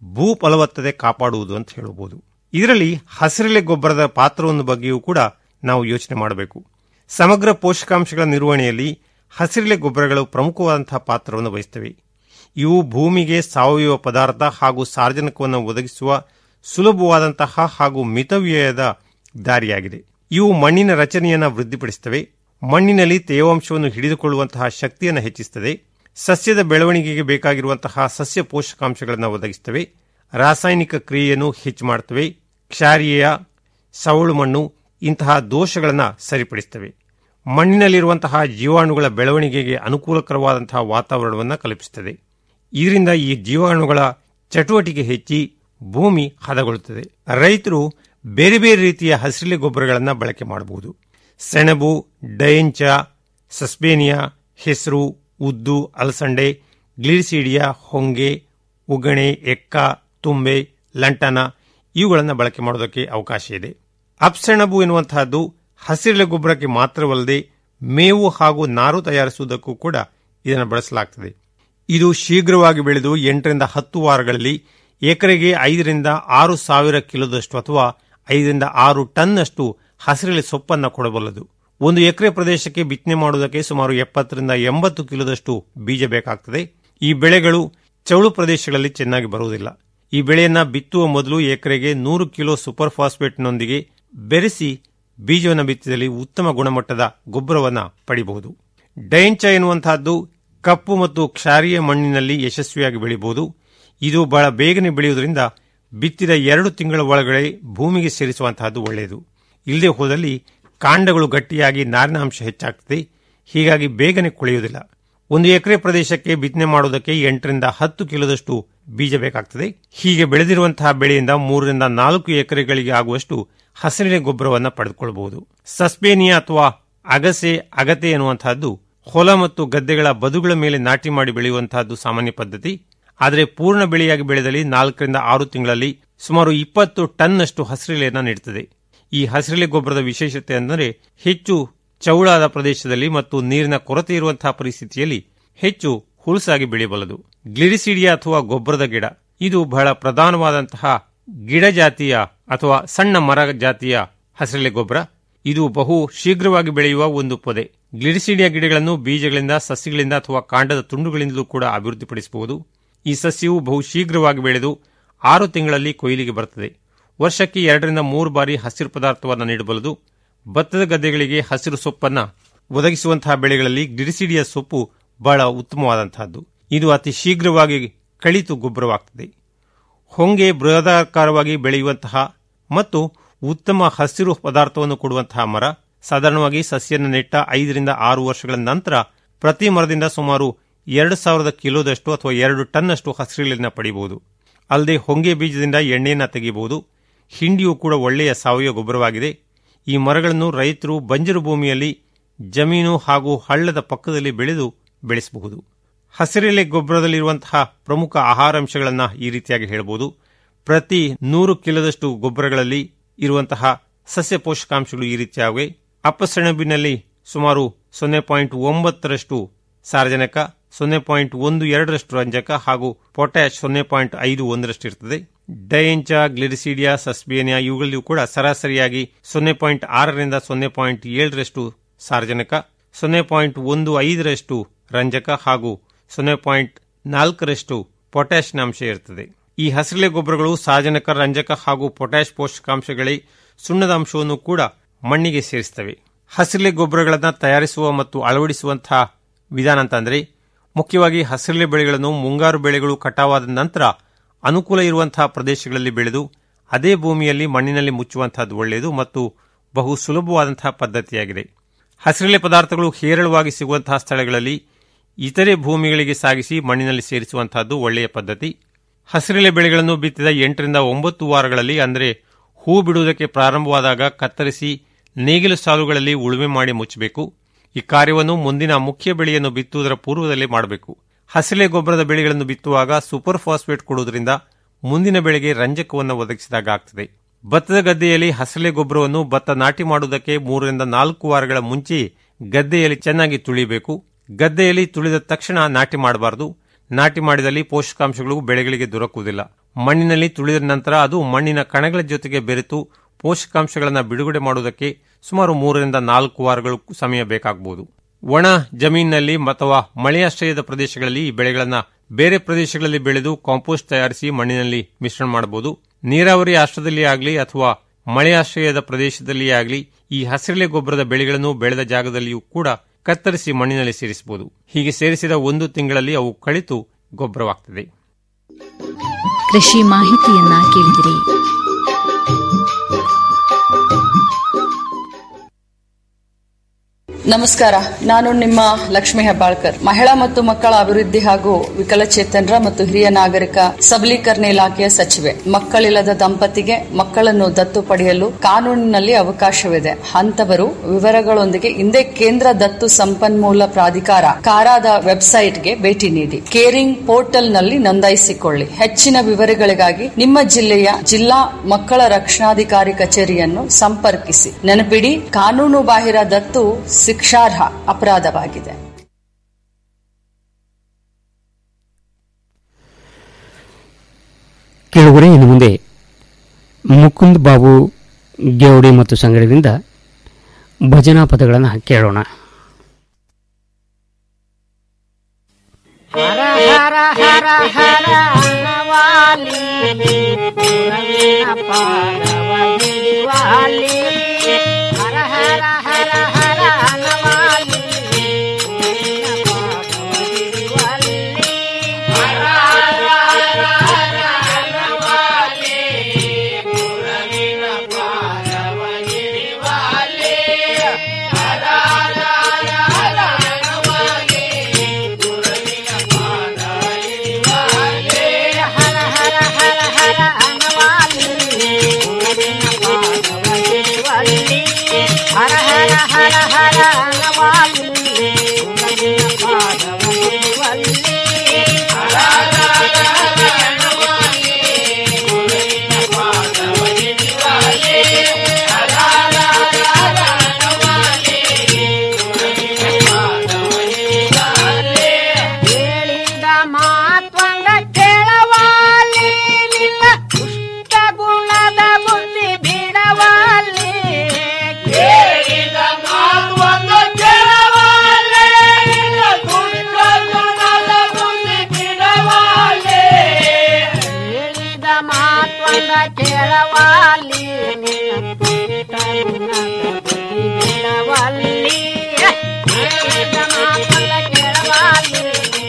ಭೂ ಫಲವತ್ತತೆ ಕಾಪಾಡುವುದು ಅಂತ ಹೇಳಬಹುದು ಇದರಲ್ಲಿ ಹಸಿರೆಲೆ ಗೊಬ್ಬರದ ಪಾತ್ರವನ್ನು ಬಗ್ಗೆಯೂ ಕೂಡ ನಾವು ಯೋಚನೆ ಮಾಡಬೇಕು ಸಮಗ್ರ ಪೋಷಕಾಂಶಗಳ ನಿರ್ವಹಣೆಯಲ್ಲಿ ಹಸಿರೆಲೆ ಗೊಬ್ಬರಗಳು ಪ್ರಮುಖವಾದಂತಹ ಪಾತ್ರವನ್ನು ವಹಿಸುತ್ತವೆ ಇವು ಭೂಮಿಗೆ ಸಾವಯವ ಪದಾರ್ಥ ಹಾಗೂ ಸಾರ್ವಜನಿಕವನ್ನು ಒದಗಿಸುವ ಸುಲಭವಾದಂತಹ ಹಾಗೂ ಮಿತವ್ಯಯದ ದಾರಿಯಾಗಿದೆ ಇವು ಮಣ್ಣಿನ ರಚನೆಯನ್ನು ವೃದ್ಧಿಪಡಿಸುತ್ತವೆ ಮಣ್ಣಿನಲ್ಲಿ ತೇವಾಂಶವನ್ನು ಹಿಡಿದುಕೊಳ್ಳುವಂತಹ ಶಕ್ತಿಯನ್ನು ಹೆಚ್ಚಿಸುತ್ತದೆ ಸಸ್ಯದ ಬೆಳವಣಿಗೆಗೆ ಬೇಕಾಗಿರುವಂತಹ ಸಸ್ಯ ಪೋಷಕಾಂಶಗಳನ್ನು ಒದಗಿಸುತ್ತವೆ ರಾಸಾಯನಿಕ ಕ್ರಿಯೆಯನ್ನು ಹೆಚ್ಚು ಮಾಡುತ್ತವೆ ಕ್ಷಾರೀಯ ಸವಳು ಮಣ್ಣು ಇಂತಹ ದೋಷಗಳನ್ನು ಸರಿಪಡಿಸುತ್ತವೆ ಮಣ್ಣಿನಲ್ಲಿರುವಂತಹ ಜೀವಾಣುಗಳ ಬೆಳವಣಿಗೆಗೆ ಅನುಕೂಲಕರವಾದಂತಹ ವಾತಾವರಣವನ್ನು ಕಲ್ಪಿಸುತ್ತದೆ ಇದರಿಂದ ಈ ಜೀವಾಣುಗಳ ಚಟುವಟಿಕೆ ಹೆಚ್ಚಿ ಭೂಮಿ ಹದಗೊಳ್ಳುತ್ತದೆ ರೈತರು ಬೇರೆ ಬೇರೆ ರೀತಿಯ ಹಸಿರೆಲೆ ಗೊಬ್ಬರಗಳನ್ನು ಬಳಕೆ ಮಾಡಬಹುದು ಸೆಣಬು ಡಯಂಚ ಸಸ್ಪೇನಿಯಾ ಹೆಸರು ಉದ್ದು ಅಲಸಂಡೆ ಗ್ಲಿರಿಸೀಡಿಯಾ ಹೊಂಗೆ ಉಗಣೆ ಎಕ್ಕ ತುಂಬೆ ಲಂಟನ ಇವುಗಳನ್ನು ಬಳಕೆ ಮಾಡೋದಕ್ಕೆ ಅವಕಾಶ ಇದೆ ಅಪ್ಸೆಣಬು ಎನ್ನುವಂತಹದ್ದು ಹಸಿರೆಲೆ ಗೊಬ್ಬರಕ್ಕೆ ಮಾತ್ರವಲ್ಲದೆ ಮೇವು ಹಾಗೂ ನಾರು ತಯಾರಿಸುವುದಕ್ಕೂ ಕೂಡ ಇದನ್ನು ಬಳಸಲಾಗುತ್ತದೆ ಇದು ಶೀಘ್ರವಾಗಿ ಬೆಳೆದು ಎಂಟರಿಂದ ಹತ್ತು ವಾರಗಳಲ್ಲಿ ಎಕರೆಗೆ ಐದರಿಂದ ಆರು ಸಾವಿರ ಕಿಲೋದಷ್ಟು ಅಥವಾ ಐದರಿಂದ ಆರು ಟನ್ನಷ್ಟು ಹಸಿರೆಲೆ ಸೊಪ್ಪನ್ನು ಕೊಡಬಲ್ಲದು ಒಂದು ಎಕರೆ ಪ್ರದೇಶಕ್ಕೆ ಬಿತ್ತನೆ ಮಾಡುವುದಕ್ಕೆ ಸುಮಾರು ಎಪ್ಪತ್ತರಿಂದ ಎಂಬತ್ತು ಕಿಲೋದಷ್ಟು ಬೀಜ ಬೇಕಾಗ್ತದೆ ಈ ಬೆಳೆಗಳು ಚೌಳು ಪ್ರದೇಶಗಳಲ್ಲಿ ಚೆನ್ನಾಗಿ ಬರುವುದಿಲ್ಲ ಈ ಬೆಳೆಯನ್ನ ಬಿತ್ತುವ ಮೊದಲು ಎಕರೆಗೆ ನೂರು ಕಿಲೋ ಸೂಪರ್ ಫಾಸ್ಫೇಟ್ನೊಂದಿಗೆ ಬೆರೆಸಿ ಬೀಜವನ್ನು ಬಿತ್ತಿದಲ್ಲಿ ಉತ್ತಮ ಗುಣಮಟ್ಟದ ಗೊಬ್ಬರವನ್ನು ಪಡೆಯಬಹುದು ಡೈಂಚ ಎನ್ನುವಂತಹದ್ದು ಕಪ್ಪು ಮತ್ತು ಕ್ಷಾರೀಯ ಮಣ್ಣಿನಲ್ಲಿ ಯಶಸ್ವಿಯಾಗಿ ಬೆಳೆಯಬಹುದು ಇದು ಬಹಳ ಬೇಗನೆ ಬೆಳೆಯುವುದರಿಂದ ಬಿತ್ತಿದ ಎರಡು ತಿಂಗಳ ಒಳಗಡೆ ಭೂಮಿಗೆ ಸೇರಿಸುವಂತಹದ್ದು ಒಳ್ಳೆಯದು ಇಲ್ಲದೆ ಹೋದಲ್ಲಿ ಕಾಂಡಗಳು ಗಟ್ಟಿಯಾಗಿ ನಾರಿನಾಂಶ ಹೆಚ್ಚಾಗ್ತದೆ ಹೀಗಾಗಿ ಬೇಗನೆ ಕೊಳೆಯುವುದಿಲ್ಲ ಒಂದು ಎಕರೆ ಪ್ರದೇಶಕ್ಕೆ ಬಿತ್ತನೆ ಮಾಡುವುದಕ್ಕೆ ಎಂಟರಿಂದ ಹತ್ತು ಕಿಲೋದಷ್ಟು ಬೀಜ ಬೇಕಾಗ್ತದೆ ಹೀಗೆ ಬೆಳೆದಿರುವಂತಹ ಬೆಳೆಯಿಂದ ಮೂರರಿಂದ ನಾಲ್ಕು ಎಕರೆಗಳಿಗೆ ಆಗುವಷ್ಟು ಹಸಿರೆಲೆ ಗೊಬ್ಬರವನ್ನು ಪಡೆದುಕೊಳ್ಳಬಹುದು ಸಸ್ಪೇನಿಯಾ ಅಥವಾ ಅಗಸೆ ಅಗತೆ ಎನ್ನುವಂತಹದ್ದು ಹೊಲ ಮತ್ತು ಗದ್ದೆಗಳ ಬದುಗಳ ಮೇಲೆ ನಾಟಿ ಮಾಡಿ ಬೆಳೆಯುವಂತಹದ್ದು ಸಾಮಾನ್ಯ ಪದ್ಧತಿ ಆದರೆ ಪೂರ್ಣ ಬೆಳೆಯಾಗಿ ಬೆಳೆದಲ್ಲಿ ನಾಲ್ಕರಿಂದ ಆರು ತಿಂಗಳಲ್ಲಿ ಸುಮಾರು ಇಪ್ಪತ್ತು ಟನ್ನಷ್ಟು ಹಸಿರೆಲೆಯನ್ನು ನೀಡುತ್ತದೆ ಈ ಹಸಿರೆಲೆ ಗೊಬ್ಬರದ ವಿಶೇಷತೆ ಅಂದರೆ ಹೆಚ್ಚು ಚೌಳಾದ ಪ್ರದೇಶದಲ್ಲಿ ಮತ್ತು ನೀರಿನ ಕೊರತೆ ಇರುವಂತಹ ಪರಿಸ್ಥಿತಿಯಲ್ಲಿ ಹೆಚ್ಚು ಹುಲಸಾಗಿ ಬೆಳೆಯಬಲ್ಲದು ಗ್ಲಿರಿಸಿಡಿಯಾ ಅಥವಾ ಗೊಬ್ಬರದ ಗಿಡ ಇದು ಬಹಳ ಪ್ರಧಾನವಾದಂತಹ ಗಿಡ ಜಾತಿಯ ಅಥವಾ ಸಣ್ಣ ಮರ ಜಾತಿಯ ಹಸಿರೆಲೆ ಗೊಬ್ಬರ ಇದು ಬಹು ಶೀಘ್ರವಾಗಿ ಬೆಳೆಯುವ ಒಂದು ಪೊದೆ ಗ್ಲಿರಿಸಿಡಿಯಾ ಗಿಡಗಳನ್ನು ಬೀಜಗಳಿಂದ ಸಸ್ಯಗಳಿಂದ ಅಥವಾ ಕಾಂಡದ ತುಂಡುಗಳಿಂದಲೂ ಕೂಡ ಅಭಿವೃದ್ಧಿಪಡಿಸಬಹುದು ಈ ಸಸ್ಯವು ಬಹು ಶೀಘ್ರವಾಗಿ ಬೆಳೆದು ಆರು ತಿಂಗಳಲ್ಲಿ ಕೊಯ್ಲಿಗೆ ಬರುತ್ತದೆ ವರ್ಷಕ್ಕೆ ಎರಡರಿಂದ ಮೂರು ಬಾರಿ ಹಸಿರು ಪದಾರ್ಥವನ್ನು ನೀಡಬಲ್ಲದು ಭತ್ತದ ಗದ್ದೆಗಳಿಗೆ ಹಸಿರು ಸೊಪ್ಪನ್ನು ಒದಗಿಸುವಂತಹ ಬೆಳೆಗಳಲ್ಲಿ ಗ್ಲಿರಿಸಿಡಿಯ ಸೊಪ್ಪು ಬಹಳ ಉತ್ತಮವಾದಂತಹದ್ದು ಇದು ಅತಿ ಶೀಘ್ರವಾಗಿ ಕಳಿತು ಗೊಬ್ಬರವಾಗುತ್ತದೆ ಹೊಂಗೆ ಬೃಹದಾಕಾರವಾಗಿ ಬೆಳೆಯುವಂತಹ ಮತ್ತು ಉತ್ತಮ ಹಸಿರು ಪದಾರ್ಥವನ್ನು ಕೊಡುವಂತಹ ಮರ ಸಾಧಾರಣವಾಗಿ ಸಸ್ಯನ ನೆಟ್ಟ ಐದರಿಂದ ಆರು ವರ್ಷಗಳ ನಂತರ ಪ್ರತಿ ಮರದಿಂದ ಸುಮಾರು ಎರಡು ಸಾವಿರದ ಕಿಲೋದಷ್ಟು ಅಥವಾ ಎರಡು ಟನ್ನಷ್ಟು ಹಸಿರಿನ ಪಡೆಯಬಹುದು ಅಲ್ಲದೆ ಹೊಂಗೆ ಬೀಜದಿಂದ ಎಣ್ಣೆಯನ್ನು ತೆಗೆಯಬಹುದು ಹಿಂಡಿಯೂ ಕೂಡ ಒಳ್ಳೆಯ ಸಾವಯವ ಗೊಬ್ಬರವಾಗಿದೆ ಈ ಮರಗಳನ್ನು ರೈತರು ಬಂಜರು ಭೂಮಿಯಲ್ಲಿ ಜಮೀನು ಹಾಗೂ ಹಳ್ಳದ ಪಕ್ಕದಲ್ಲಿ ಬೆಳೆದು ಬೆಳೆಸಬಹುದು ಹಸಿರೆಲೆ ಗೊಬ್ಬರದಲ್ಲಿರುವಂತಹ ಪ್ರಮುಖ ಆಹಾರಾಂಶಗಳನ್ನು ಈ ರೀತಿಯಾಗಿ ಹೇಳಬಹುದು ಪ್ರತಿ ನೂರು ಕಿಲೋದಷ್ಟು ಗೊಬ್ಬರಗಳಲ್ಲಿ ಇರುವಂತಹ ಸಸ್ಯ ಪೋಷಕಾಂಶಗಳು ಈ ರೀತಿಯಾಗಿವೆ ಅಪ್ಪಸೆಣಬಿನಲ್ಲಿ ಸುಮಾರು ಸೊನ್ನೆ ಪಾಯಿಂಟ್ ಒಂಬತ್ತರಷ್ಟು ಸಾರಜನಕ ಸೊನ್ನೆ ಪಾಯಿಂಟ್ ಒಂದು ಎರಡರಷ್ಟು ರಂಜಕ ಹಾಗೂ ಪೊಟ್ಯಾಶ್ ಸೊನ್ನೆ ಪಾಯಿಂಟ್ ಐದು ಒಂದರಷ್ಟು ಇರುತ್ತದೆ ಡಯಂಚ ಗ್ಲಿರಿಸಿಡಿಯಾ ಸಸ್ಬೇನಿಯಾ ಇವುಗಳಲ್ಲಿಯೂ ಕೂಡ ಸರಾಸರಿಯಾಗಿ ಸೊನ್ನೆ ಪಾಯಿಂಟ್ ಆರರಿಂದ ಸೊನ್ನೆ ಪಾಯಿಂಟ್ ಏಳರಷ್ಟು ಸಾರಜನಕ ಸೊನ್ನೆ ಪಾಯಿಂಟ್ ಒಂದು ಐದರಷ್ಟು ರಂಜಕ ಹಾಗೂ ಸೊನ್ನೆ ಪಾಯಿಂಟ್ ನಾಲ್ಕರಷ್ಟು ಪೊಟ್ಯಾಶ್ನ ಅಂಶ ಇರುತ್ತದೆ ಈ ಹಸಿರೆಲೆ ಗೊಬ್ಬರಗಳು ಸಾರಜನಕ ರಂಜಕ ಹಾಗೂ ಪೊಟ್ಯಾಶ್ ಪೋಷಕಾಂಶಗಳೇ ಸುಣ್ಣದ ಅಂಶವನ್ನು ಕೂಡ ಮಣ್ಣಿಗೆ ಸೇರಿಸುತ್ತವೆ ಹಸಿರೆಲೆ ಗೊಬ್ಬರಗಳನ್ನು ತಯಾರಿಸುವ ಮತ್ತು ಅಳವಡಿಸುವಂತಹ ವಿಧಾನ ಅಂತಂದ್ರೆ ಮುಖ್ಯವಾಗಿ ಹಸಿರೆಲೆ ಬೆಳೆಗಳನ್ನು ಮುಂಗಾರು ಬೆಳೆಗಳು ಕಟಾವಾದ ನಂತರ ಅನುಕೂಲ ಇರುವಂತಹ ಪ್ರದೇಶಗಳಲ್ಲಿ ಬೆಳೆದು ಅದೇ ಭೂಮಿಯಲ್ಲಿ ಮಣ್ಣಿನಲ್ಲಿ ಮುಚ್ಚುವಂತಹದ್ದು ಒಳ್ಳೆಯದು ಮತ್ತು ಬಹು ಸುಲಭವಾದಂತಹ ಪದ್ಧತಿಯಾಗಿದೆ ಹಸಿರೆಲೆ ಪದಾರ್ಥಗಳು ಹೇರಳವಾಗಿ ಸಿಗುವಂತಹ ಸ್ಥಳಗಳಲ್ಲಿ ಇತರೆ ಭೂಮಿಗಳಿಗೆ ಸಾಗಿಸಿ ಮಣ್ಣಿನಲ್ಲಿ ಸೇರಿಸುವಂತಹದ್ದು ಒಳ್ಳೆಯ ಪದ್ಧತಿ ಹಸಿರೆಲೆ ಬೆಳೆಗಳನ್ನು ಬಿತ್ತಿದ ಎಂಟರಿಂದ ಒಂಬತ್ತು ವಾರಗಳಲ್ಲಿ ಅಂದರೆ ಹೂ ಬಿಡುವುದಕ್ಕೆ ಪ್ರಾರಂಭವಾದಾಗ ಕತ್ತರಿಸಿ ನೇಗಿಲು ಸಾಲುಗಳಲ್ಲಿ ಉಳುಮೆ ಮಾಡಿ ಮುಚ್ಚಬೇಕು ಈ ಕಾರ್ಯವನ್ನು ಮುಂದಿನ ಮುಖ್ಯ ಬೆಳೆಯನ್ನು ಬಿತ್ತುವುದರ ಪೂರ್ವದಲ್ಲೇ ಮಾಡಬೇಕು ಹಸಿರೆ ಗೊಬ್ಬರದ ಬೆಳೆಗಳನ್ನು ಬಿತ್ತುವಾಗ ಸೂಪರ್ ಫಾಸ್ಫೇಟ್ ಕೊಡುವುದರಿಂದ ಮುಂದಿನ ಬೆಳೆಗೆ ರಂಜಕವನ್ನು ಒದಗಿಸಿದಾಗ ಆಗ್ತದೆ ಭತ್ತದ ಗದ್ದೆಯಲ್ಲಿ ಹಸಿರೆ ಗೊಬ್ಬರವನ್ನು ಭತ್ತ ನಾಟಿ ಮಾಡುವುದಕ್ಕೆ ಮೂರರಿಂದ ನಾಲ್ಕು ವಾರಗಳ ಮುಂಚೆ ಗದ್ದೆಯಲ್ಲಿ ಚೆನ್ನಾಗಿ ತುಳಿಬೇಕು ಗದ್ದೆಯಲ್ಲಿ ತುಳಿದ ತಕ್ಷಣ ನಾಟಿ ಮಾಡಬಾರದು ನಾಟಿ ಮಾಡಿದಲ್ಲಿ ಪೋಷಕಾಂಶಗಳು ಬೆಳೆಗಳಿಗೆ ದೊರಕುವುದಿಲ್ಲ ಮಣ್ಣಿನಲ್ಲಿ ತುಳಿದ ನಂತರ ಅದು ಮಣ್ಣಿನ ಕಣಗಳ ಜೊತೆಗೆ ಬೆರೆತು ಪೋಷಕಾಂಶಗಳನ್ನು ಬಿಡುಗಡೆ ಮಾಡುವುದಕ್ಕೆ ಸುಮಾರು ಮೂರರಿಂದ ನಾಲ್ಕು ವಾರಗಳು ಸಮಯ ಬೇಕಾಗಬಹುದು ಒಣ ಜಮೀನಿನಲ್ಲಿ ಅಥವಾ ಮಳೆಯಾಶ್ರಯದ ಪ್ರದೇಶಗಳಲ್ಲಿ ಈ ಬೆಳೆಗಳನ್ನು ಬೇರೆ ಪ್ರದೇಶಗಳಲ್ಲಿ ಬೆಳೆದು ಕಾಂಪೋಸ್ಟ್ ತಯಾರಿಸಿ ಮಣ್ಣಿನಲ್ಲಿ ಮಿಶ್ರಣ ಮಾಡಬಹುದು ನೀರಾವರಿ ಆಶ್ರಯದಲ್ಲಿ ಆಗಲಿ ಅಥವಾ ಮಳೆಯಾಶ್ರಯದ ಪ್ರದೇಶದಲ್ಲಿಯೇ ಆಗಲಿ ಈ ಹಸಿರೆಲೆ ಗೊಬ್ಬರದ ಬೆಳೆಗಳನ್ನು ಬೆಳೆದ ಜಾಗದಲ್ಲಿಯೂ ಕೂಡ ಕತ್ತರಿಸಿ ಮಣ್ಣಿನಲ್ಲಿ ಸೇರಿಸಬಹುದು ಹೀಗೆ ಸೇರಿಸಿದ ಒಂದು ತಿಂಗಳಲ್ಲಿ ಅವು ಕಳಿತು ಗೊಬ್ಬರವಾಗ್ತದೆ ಕೃಷಿ ಮಾಹಿತಿಯನ್ನ ಕೇಳಿದಿರಿ ನಮಸ್ಕಾರ ನಾನು ನಿಮ್ಮ ಲಕ್ಷ್ಮಿ ಹೆಬ್ಬಾಳ್ಕರ್ ಮಹಿಳಾ ಮತ್ತು ಮಕ್ಕಳ ಅಭಿವೃದ್ಧಿ ಹಾಗೂ ವಿಕಲಚೇತನರ ಮತ್ತು ಹಿರಿಯ ನಾಗರಿಕ ಸಬಲೀಕರಣ ಇಲಾಖೆಯ ಸಚಿವೆ ಮಕ್ಕಳಿಲ್ಲದ ದಂಪತಿಗೆ ಮಕ್ಕಳನ್ನು ದತ್ತು ಪಡೆಯಲು ಕಾನೂನಿನಲ್ಲಿ ಅವಕಾಶವಿದೆ ಅಂತವರು ವಿವರಗಳೊಂದಿಗೆ ಹಿಂದೆ ಕೇಂದ್ರ ದತ್ತು ಸಂಪನ್ಮೂಲ ಪ್ರಾಧಿಕಾರ ಕಾರಾದ ವೆಬ್ಸೈಟ್ಗೆ ಭೇಟಿ ನೀಡಿ ಕೇರಿಂಗ್ ಪೋರ್ಟಲ್ನಲ್ಲಿ ನೋಂದಾಯಿಸಿಕೊಳ್ಳಿ ಹೆಚ್ಚಿನ ವಿವರಗಳಿಗಾಗಿ ನಿಮ್ಮ ಜಿಲ್ಲೆಯ ಜಿಲ್ಲಾ ಮಕ್ಕಳ ರಕ್ಷಣಾಧಿಕಾರಿ ಕಚೇರಿಯನ್ನು ಸಂಪರ್ಕಿಸಿ ನೆನಪಿಡಿ ಕಾನೂನು ಬಾಹಿರ ದತ್ತು ಶಿಕ್ಷಾರ್ಹ ಅಪರಾಧವಾಗಿದೆ ಕೇಳುಗರೆ ಇನ್ನು ಮುಂದೆ ಮುಕುಂದ್ ಬಾಬು ಗೇವಡಿ ಮತ್ತು ಸಂಗಡದಿಂದ ಭಜನಾ ಪದಗಳನ್ನು ಕೇಳೋಣ ಹರ ಹರ ಹರ ಹರ ಅನ್ನವಾಲಿ ಪುರವಿನ ಪಾದವ ಹಿಡಿವಾಲಿ ಹರ ಹರ ಹರ ಹರ ಅನ್ನವಾಲಿ ಪುರವಿನ ಪಾದವ ಹಿಡಿವಾಲಿ ಹರ ಹರ ಹರ ಹರ ಅನ್ನವಾಲಿ ಪುರವಿನ ಪಾದವ ಹಿಡಿವಾಲಿ ಹರ ಹರ ಹರ ಹರ ಅನ್ನವಾಲಿ ಹರ ಹರ ಹರ ಹರ ಅನ್ನವಾಲಿ ಪುರವಿನ ಪಾದವ ಹಿಡಿವಾಲಿ ಹರ ಹರ ಹರ ಹರ ಅನ್ನವಾಲಿ ಪುರವಿನ ಪಾದವ ಹಿಡಿವಾಲಿ ಹರ ಹರ ಹರ ಹರ ಅನ್ನವಾಲಿ ಪುರವಿನ ಪಾದವ ಹಿಡಿವಾಲಿ ಹರ ಹರ ಹರ ಹರ ಅನ್ನವಾಲಿ ಪುರವಿನ ಪಾದವ ಹಿಡಿವಾಲಿ ಹೇಳಿದ ಮಾತ್ವಂಗ ಕೇಳವಾಲಿ ನಿನ್ನ ದುಷ್ಟ ಗುಣದ ಬುದ್ಧಿ ಬಿಡವಾಲಿ ಹೇಳಿದ ಮಾತ್ವಂಗ ಕೇಳವಾಲಿ ನಿನ್ನ ದುಷ್ಟ ಗುಣದ ಬುದ್ಧಿ ಬಿಡವಾಲಿ ಹೇಳಿದ ಮಾತ್ವಂಗ ಕೇಳವಾಲಿ ನಿನ್ನ ದುಷ್ಟ ಗುಣದ ಬುದ್ಧಿ ಬಿಡವಾಲಿ ಹೇಳಿದ ಮಾತ್ವಂಗ ಕೇಳವಾಲಿ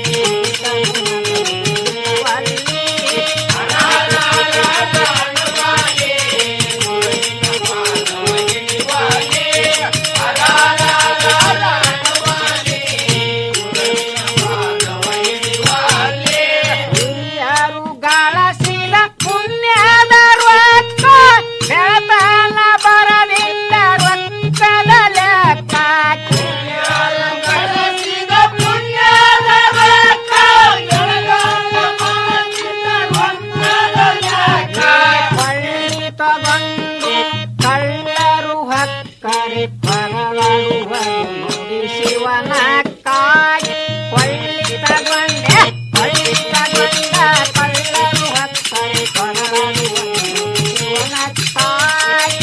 ಹಿರಿಯರು ಗಳಸಿದ ಪುಣ್ಯದ ರೊಕ್ಕ ಬೆಳತನ ಬರಲಿಲ್ಲ ರೊಕ್ಕದ ಲೆಕ್ಕ ಹಿರಿಯರು ಗಳಿಸಿದ ಪುಣ್ಯದ ರೊಕ್ಕ ಬೆಳತನ ಬರಲಿಲ್ಲ ರೊಕ್ಕದ ಲೆಕ್ಕ ಕೊಳ್ಳಿ ತಗೊಂಡು ಕಳ್ಳರು ಹಕ್ಕರೆ ಪರವರು ನೋಡಿ ಶಿವನ ಕಾಯಿ ಕೊಳ್ಳಿ ತಗೊಂಡೆ ಕೊಳ್ಳಿ ತಗೊಂಡ ಕಳ್ಳರು ಹಕ್ಕರೆ ಪರವರು ಶಿವನ ಕಾಯಿ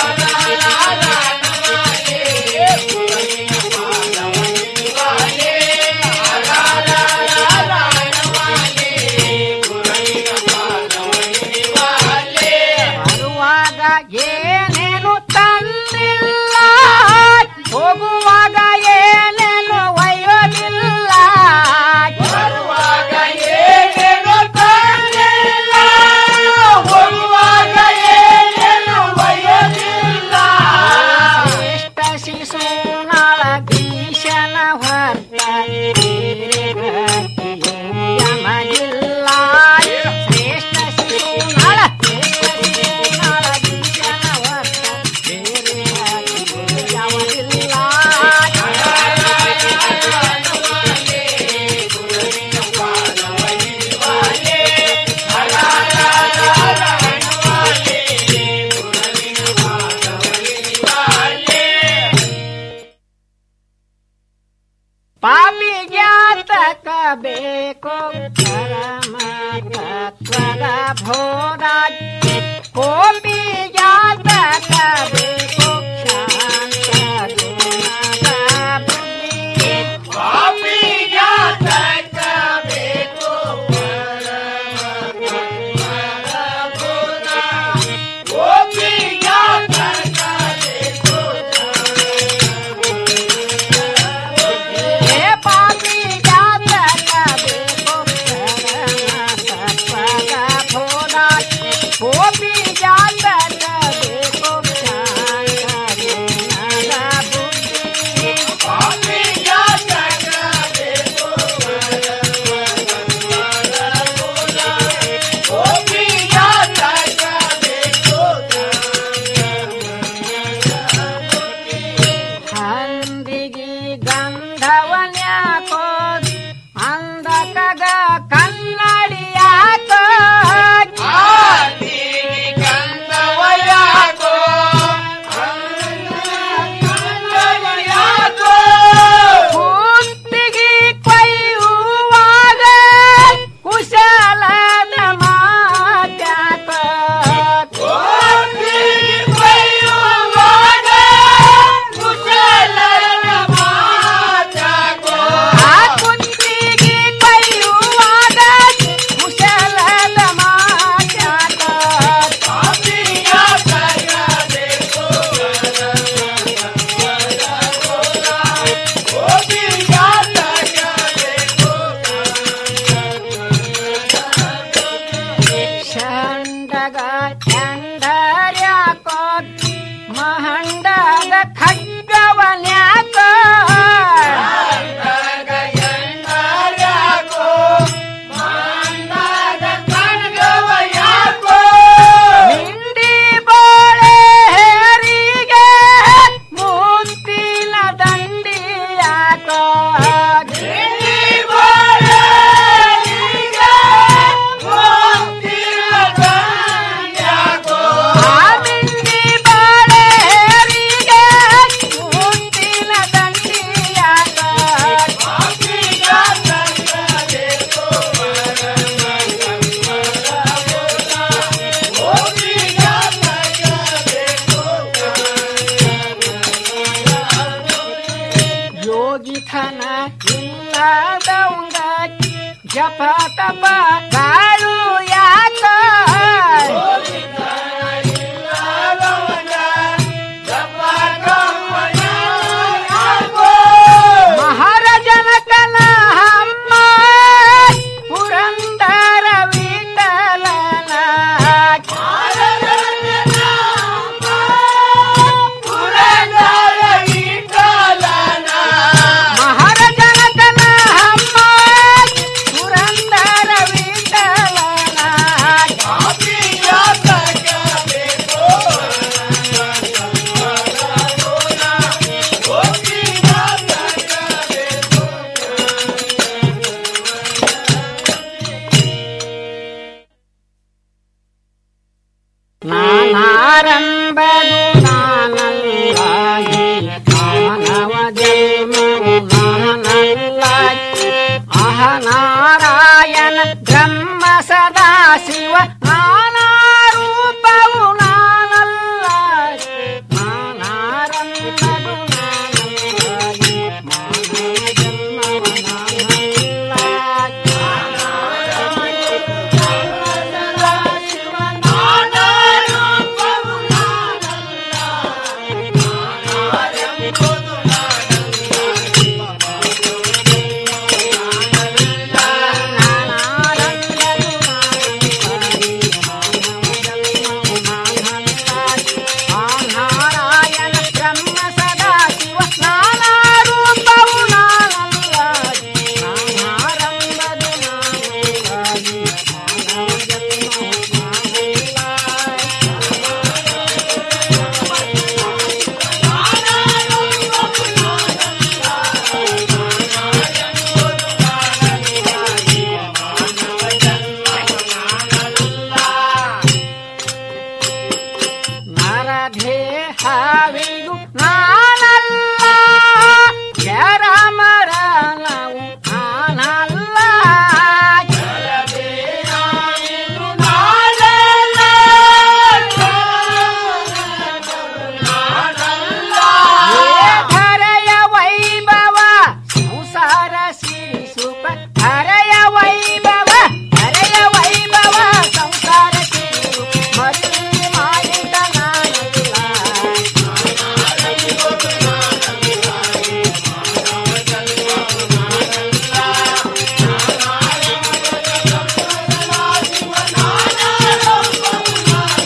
ಬರುವಾಗ ಏನೇನು ತಂದಿಲ್ಲ ಹೋಗುವಾಗ ಏನೇನು ಒಯ್ಯೋದಿಲ್ಲ ಬರುವಾಗ ಏನೇನು ತಂದಿಲ್ಲ ಹೋಗುವಾಗ ಏನೇನು ಒಯ್ಯೋದಿಲ್ಲ ಶ್ರೇಷ್ಠ ಶಿಶುನಾಳ ಭೀಷಣ ಹೊರ್ತ ಯಮಗಿಲ್ಲ ಶ್ರೇಷ್ಠ ಶಿಶುನಾಳ ಶಿಶುನಾಳ ಭೀಷಣ ಹೊರ್ತ ಬೇರೆ ಯಾವದಿಲ್ಲ ಪಾಪಿ ಜಾತಕ ಬೇಕು ಪರಮ ತತ್ವದ ಭೋ ಜಪ ತಪ ಕಾಳು ಯಾಕ ಮಹಾರಾಜನಕನ ಹಮ್ಮ ಪುರಂದರ ವಿಠಲನ ಮಹಾರಾಜನಕನ ಹಮ್ಮ ಪುರಂದರ ವಿಠಲನ ನಾನಾರಂಬದು ನಾನಲ್ಲಾಗಿ ಮಾನವ ಜನ್ಮವು ನಾನಲ್ಲಾಗಿ ಅಹ ನಾರಾಯಣ ಬ್ರಹ್ಮ ಸದಾ ಶಿವ ನಾನಾರೂಪವು ನಾನಲ್ಲಾಗಿ ನಾನಾರಂಬದು ನಾನಲ್ಲಾಗಿ ಮಾನವ ಜನ್ಮವು ನಾರಾಯಣ ಬ್ರಹ್ಮ ಸದಾ ಶಿವ ನಾನಾರೂಪವು ನಾನಲ್ಲಾಗಿ ನಾನಾರಂಬದು ನಾನಲ್ಲಾಗಿ ಮಾನವ ಜನ್ಮವು ನರದೇಹ